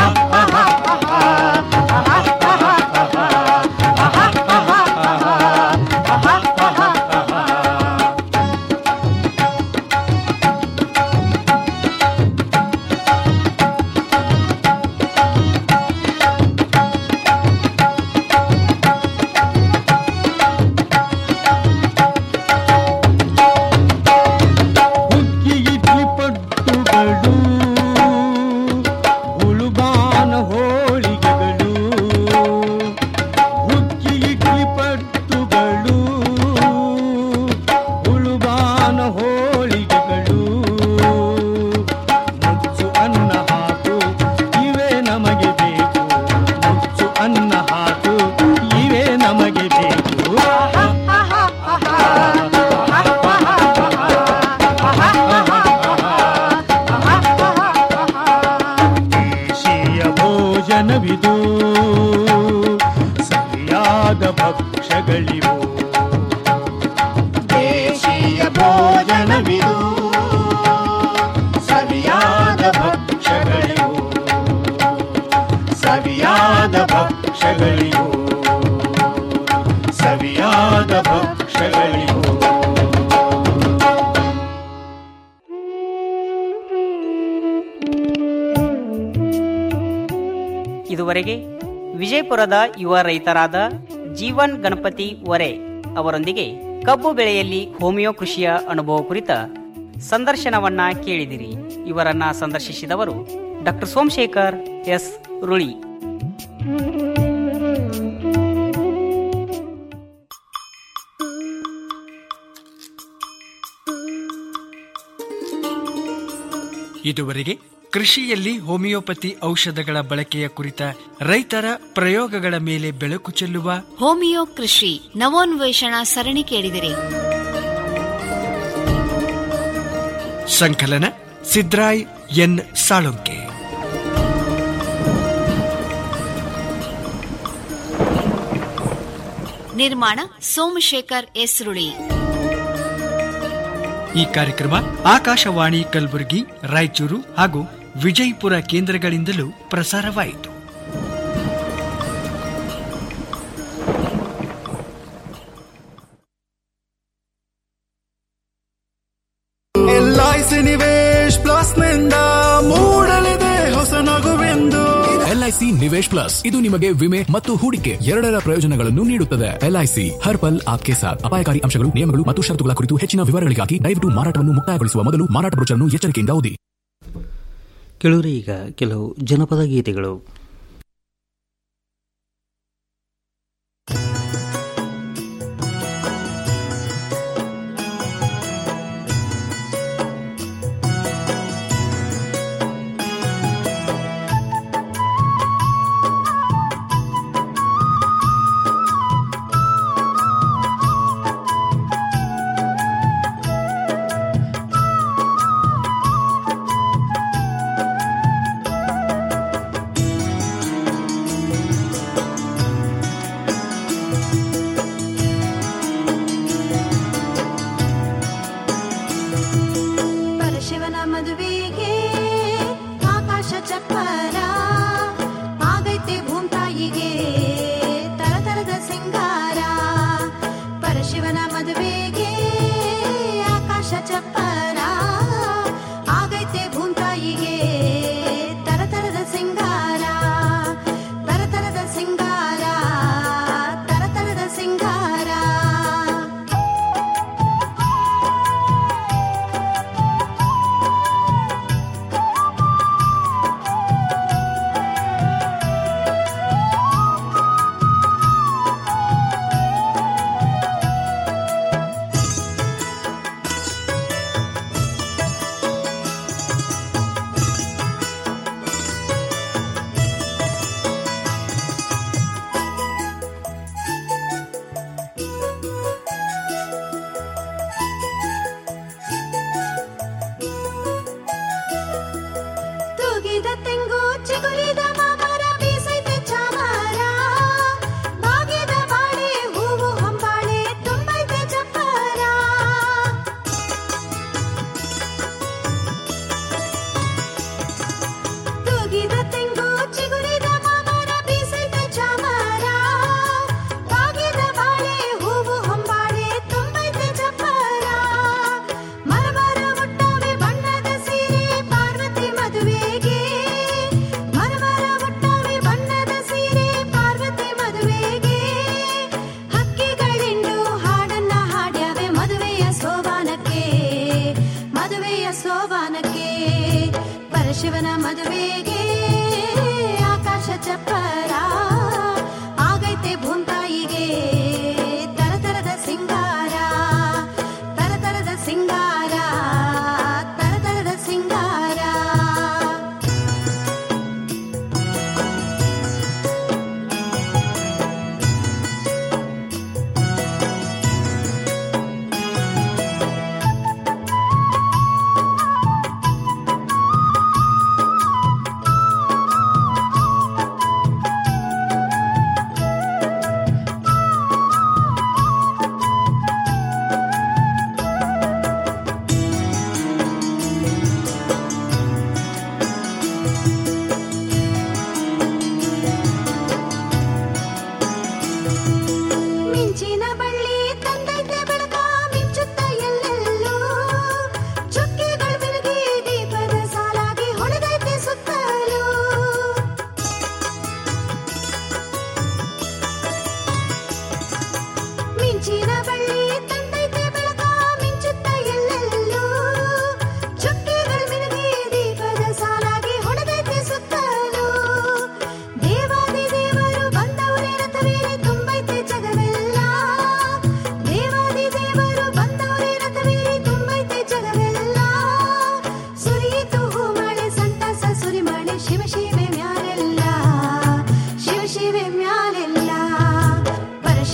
ಹುಗ್ಗಿ ಇಡ್ಲಿ ಪಟ್ಟುಗಳು ಹುಳುಗಾನ ಹೋಳಿಗೆಗಳು ಹುಗ್ಗಿ ಇಡ್ಲಿ ಪಟ್ಟುಗಳು ಹುಳುಗಾನ ಹೋಳಿಗೆಗಳು ಮುಚ್ಚು ಅನ್ನ ಹಾಕು ಇವೇ ನಮಗೆ ಬೇಕು ಮುಚ್ಚು ಅನ್ನ ಹಾಕು ಇವೇ ನಮಗೆ ಬೇಕು ದೇಶೀಯ ಭೋಜನವಿದು ಸರಿಯಾದ ಭಕ್ಷ್ಯಗಳಿವು ದೇಶೀಯ ಭೋಜನವಿದು ಸರಿಯಾದ ಭಕ್ಷ್ಯಗಳಿವು ಸರಿಯಾದ ಭಕ್ಷ್ಯಗಳಿವು ಸರಿಯಾದ ಭಕ್ಷ್ಯಗಳಿವು
ಇದುವರೆಗೆ ವಿಜಯಪುರದ ಯುವ ರೈತರಾದ ಜೀವನ್ ಗಣಪತಿ ವರೆ ಅವರೊಂದಿಗೆ ಕಬ್ಬು ಬೆಳೆಯಲ್ಲಿ ಹೋಮಿಯೋ ಕೃಷಿಯ ಅನುಭವ ಕುರಿತ ಸಂದರ್ಶನವನ್ನ ಕೇಳಿದಿರಿ ಇವರನ್ನ ಸಂದರ್ಶಿಸಿದವರು ಡಾಕ್ಟರ್ ಸೋಮಶೇಖರ್ ಎಸ್ ರುಳಿ
ಇದುವರೆಗೆ ಕೃಷಿಯಲ್ಲಿ ಹೋಮಿಯೋಪತಿ ಔಷಧಗಳ ಬಳಕೆಯ ಕುರಿತ ರೈತರ ಪ್ರಯೋಗಗಳ ಮೇಲೆ ಬೆಳಕು ಚೆಲ್ಲುವ
ಹೋಮಿಯೋ ಕೃಷಿ ನವೋನ್ವೇಷಣಾ ಸರಣಿ ಕೇಳಿದಿರಿ
ಸಂಕಲನ ಸಿದ್ರಾಯ್ ಎನ್ ಸಾಳುಂಕೆ
ನಿರ್ಮಾಣ ಸೋಮಶೇಖರ್ ಎಸ್ರುಳಿ
ಈ ಕಾರ್ಯಕ್ರಮ ಆಕಾಶವಾಣಿ ಕಲಬುರಗಿ ರಾಯಚೂರು ಹಾಗೂ ವಿಜಯಪುರ ಕೇಂದ್ರಗಳಿಂದಲೂ ಪ್ರಸಾರವಾಯಿತು
ಎಲ್ಐಸಿ ನಿವೇಶ್ ಪ್ಲಸ್ ನಿಂದ ಮೂಡಲಿದೆ ಹೊಸ ನಗುವೆಂದು
ಎಲ್ಐಸಿ ನಿವೇಶ್ ಪ್ಲಸ್ ಇದು ನಿಮಗೆ ವಿಮೆ ಮತ್ತು ಹೂಡಿಕೆ ಎರಡರ ಪ್ರಯೋಜನಗಳನ್ನು ನೀಡುತ್ತದೆ ಎಲ್ಐಸಿ ಹರ್ ಪಲ್ ಆಪ್ಕೆ ಸಾಥ್ ಅಪಾಯಕಾರಿ ಅಂಶಗಳು ನಿಯಮಗಳು ಮತ್ತು ಷರತ್ತುಗಳ ಕುರಿತು ಹೆಚ್ಚಿನ ವಿವರಗಳಿಗಾಗಿ ದಯವಿಟ್ಟು ಮಾರಾಟವನ್ನು ಮುಕ್ತಾಯಗೊಳಿಸುವ ಮೊದಲು ಮಾರಾಟ ಬ್ರೋಚರ್ನ್ನು ಎಚ್ಚರಿಕೆಯಿಂದ ಓದಿ
ಕೇಳುವರೆ ಈಗ ಕೆಲವು ಜನಪದ ಗೀತೆಗಳು
ಪರಶಿವನ ಮದುವೆಗೆ ಆಕಾಶ ಚಪ್ಪರ ಆಗೈತೆ ಭೂಮ್ತಾಯಿಗೆ ತರತರದ ಸಿಂಗಾರ ಪರಶಿವನ ಮದುವೆಗೆ ಆಕಾಶ ಚಪ್ಪರ ಆಗೈತೆ ಭೂಮ್ತಾಯಿಗೆ ತರತರದ ಸಿಂಗಾರ ತರತರದ ಸಿಂಗಾರ ತರತರದ ಸಿಂಗಾರ ತೂಗಿದ ತೆಂಗು ಚಿಗುರಿದ ಮಾಮರ ಬೀಸೈತೆ ಚಾಮರ ಬಾಗಿದ ಬಾಳೆ ಹೂವು ಹೊಂಬಾಳೆ ತುಂಬೈತೆ ಚಪ್ಪರ ತೂಗಿದ ತೆಂಗು ಚಿಗುರಿದ ಮಾಮರ ಬೀಸೈತೆ ಚಾಮರ ಬಾಗಿದ ಬಾಳೆ ಹೂವು ಹೊಂಬಾಳೆ ತುಂಬೈತೆ ಚಪ್ಪರ ಮರಮರ ಮುಟ್ಟವೆ ಬಣ್ಣದ ಸೀರೆ ಪಾರ್ವತಿ ಮದುವೆಗೆ ಮರಮರ ಮುಟ್ಟವೆ ಬಣ್ಣದ ಸೀರೆ ಪಾರ್ವತಿ ಮದುವೆಗೆ ಹಕ್ಕಿಗಳಿಂಡು ಹಾಡನ್ನ ಹಾಡ್ಯಾವೆ ಮದುವೆಯ ಸೋಬಾನಕ್ಕೆ ಮದುವೆಯ ಸೋಬಾನಕ್ಕೆ ಪರಶಿವನ ಮದುವೆಗೆ ಆಕಾಶ ಚಪ್ಪರ ಆಗೈತೆ ಭೂಮ್ತಾಯಿಗೆ ತರತರದ ಸಿಂಗಾರ ತರತರದ ಸಿಂಗಾರ ತರತರದ ಸಿಂಗಾರ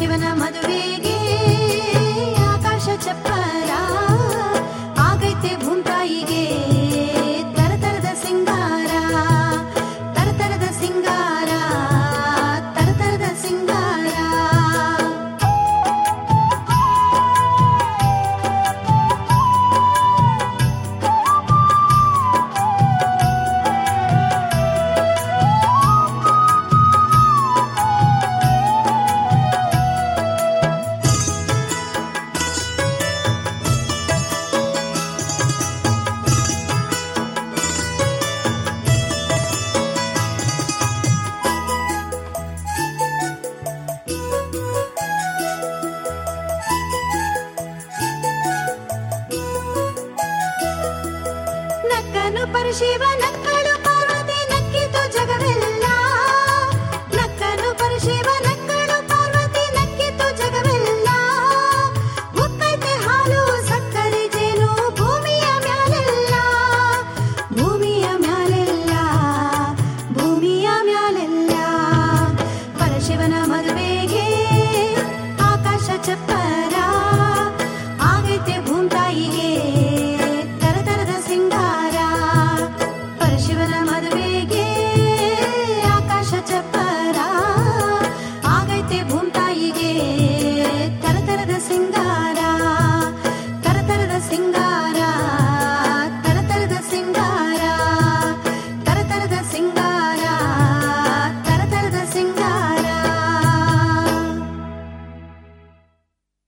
ಪರಶಿವನ ಮದುವೆಗೆ ಆಕಾಶ ಚಪ್ಪರ ಆಗೈತೆ ಭೂಮ್ತಾಯಿಗೆ ತರತರದ ಸಿಂಗಾರ ತರತರದ ಸಿಂಗಾರ ತರತರದ ಸಿಂಗಾರ ನಕ್ಕನು ಪರಶಿವ ನಕ್ಕಳು ಪಾರ್ವತಿ ನಕ್ಕಿತು ಜಗವೆಲ್ಲ ನಕ್ಕನು ಪರಶಿವ ನಕ್ಕಳು ಪಾರ್ವತಿ ನಕ್ಕಿತು ಜಗವೆಲ್ಲ ಮುಕ್ಕೈತೆ ಹಾಲು ಸಕ್ಕರೆ ಜೇನು ಭೂಮಿಯ ಮ್ಯಾಲೆಲ್ಲ ಭೂಮಿಯ ಮ್ಯಾಲೆಲ್ಲ ಭೂಮಿಯ ಮ್ಯಾಲೆಲ್ಲ ಪರಶಿವನ ಮದುವೆಗೆ ಆಕಾಶ ಚಪ್ಪರ ಆಗೈತೆ ಭೂಮ್ತಾಯಿಗೆ ತರತರದ ಸಿಂಗಾರ ಪರಶಿವನ ಮದುವೆಗೆ ಆಕಾಶ ಚಪ್ಪರ ಆಗೈತೆ ಭೂಮ್ತಾಯಿಗೆ ತರತರದ ಸಿಂಗಾರ ತರತರದ ಸಿಂಗಾರ ತರತರದ ಸಿಂಗಾರ ತರತರದ ಸಿಂಗಾರ ತರತರದ ಸಿಂಗಾರ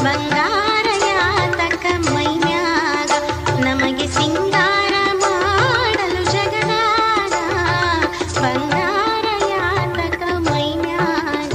ಬಂಗಾರ ಯಾತಕ ಮೈಮ್ಯಾಗ ನಮಗೆ ಸಿಂಗಾರ ಮಾಡಲು ಜಗದಾಗ ಬಂಗಾರ ಯಾತಕ ಮೈಮ್ಯಾಗ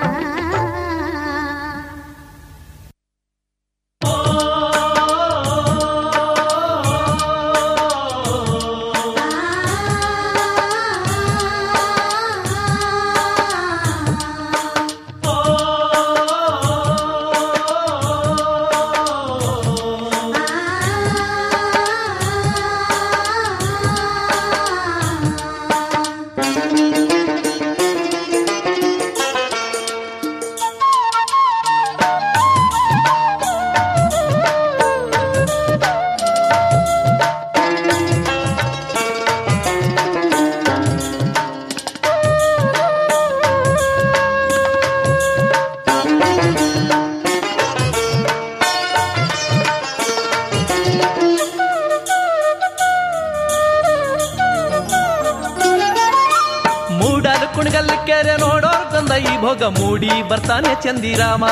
ಮೂಡಲು ಕುಣಗಲ್ ಕೆರೆ ನೋಡೋರ್ ಬಂದ ಈ ಭೋಗ ಮೂಡಿ ಬರ್ತಾನೆ ಚಂದಿರಾಮ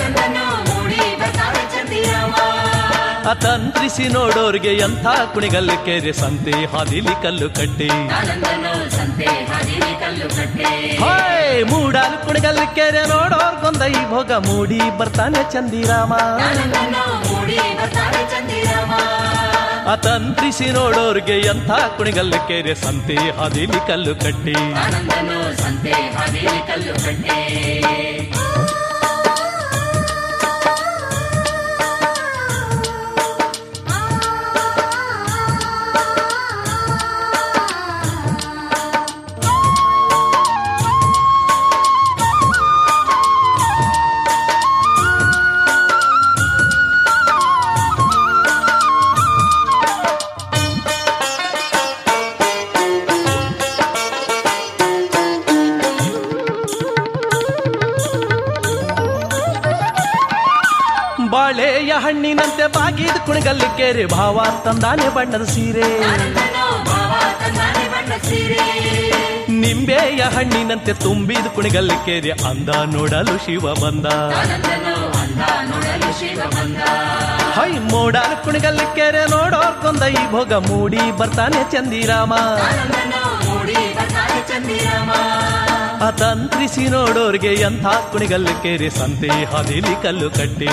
ಅತಂತ್ರಿಸಿ ನೋಡೋರ್ಗೆ ಎಂಥ ಕುಣಿಗಲ್ ಕೆರೆ ಸಂತೆ ಹಾದಿಲಿ ಕಲ್ಲು ಕಟ್ಟಿ ಹಾಯ್ ಮೂಡಲು ಕುಣಿಗಲ್ ಕೆರೆ ನೋಡೋರ್ ಗೊಂದ ಈ ಭೋಗ ಮೂಡಿ ಬರ್ತಾನೆ ಚಂದಿರಾಮ ಅತಂತ್ರಿಸಿ ನೋಡೋರ್ಗೆ ಎಂಥ ಕುಣಿಗಲ್ ಕೆರೆ ಸಂತೆ ಹಾದಿಲಿ ಕಲ್ಲು ಕಟ್ಟಿ ಬಾಳೆಯ ಹಣ್ಣಿನಂತೆ ಬಾಗಿದ ಕುಣಿಗಲ್ ಕೆರೆ ಭಾವ ತಂದಾನೆ ಬಣ್ಣದ ಸೀರೆ ನಿಂಬೆಯ ಹಣ್ಣಿನಂತೆ ತುಂಬಿದ ಕುಣಿಗಲ್ ಕೆರೆ ಅಂದ ನೋಡಲು ಶಿವ ಬಂದ ಹೈ ಮೋಡಾಲ ಕುಣಿಗಲ್ ಕೆರೆ ನೋಡೋರ್ ಕೊಂದ ಈ ಭೋಗ ಮೂಡಿ ಬರ್ತಾನೆ ಚಂದಿರಾಮ ಅತಂತ್ರಿಸಿ ನೋಡೋರ್ಗೆ ಎಂಥ ಕುಣಿಗಲ್ ಕೆರೆ ಸಂತೆ ಹಾದಿಲಿ ಕಲ್ಲು ಕಟ್ಟಿ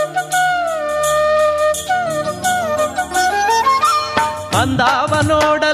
ಅಂದಾವ ನೋಡ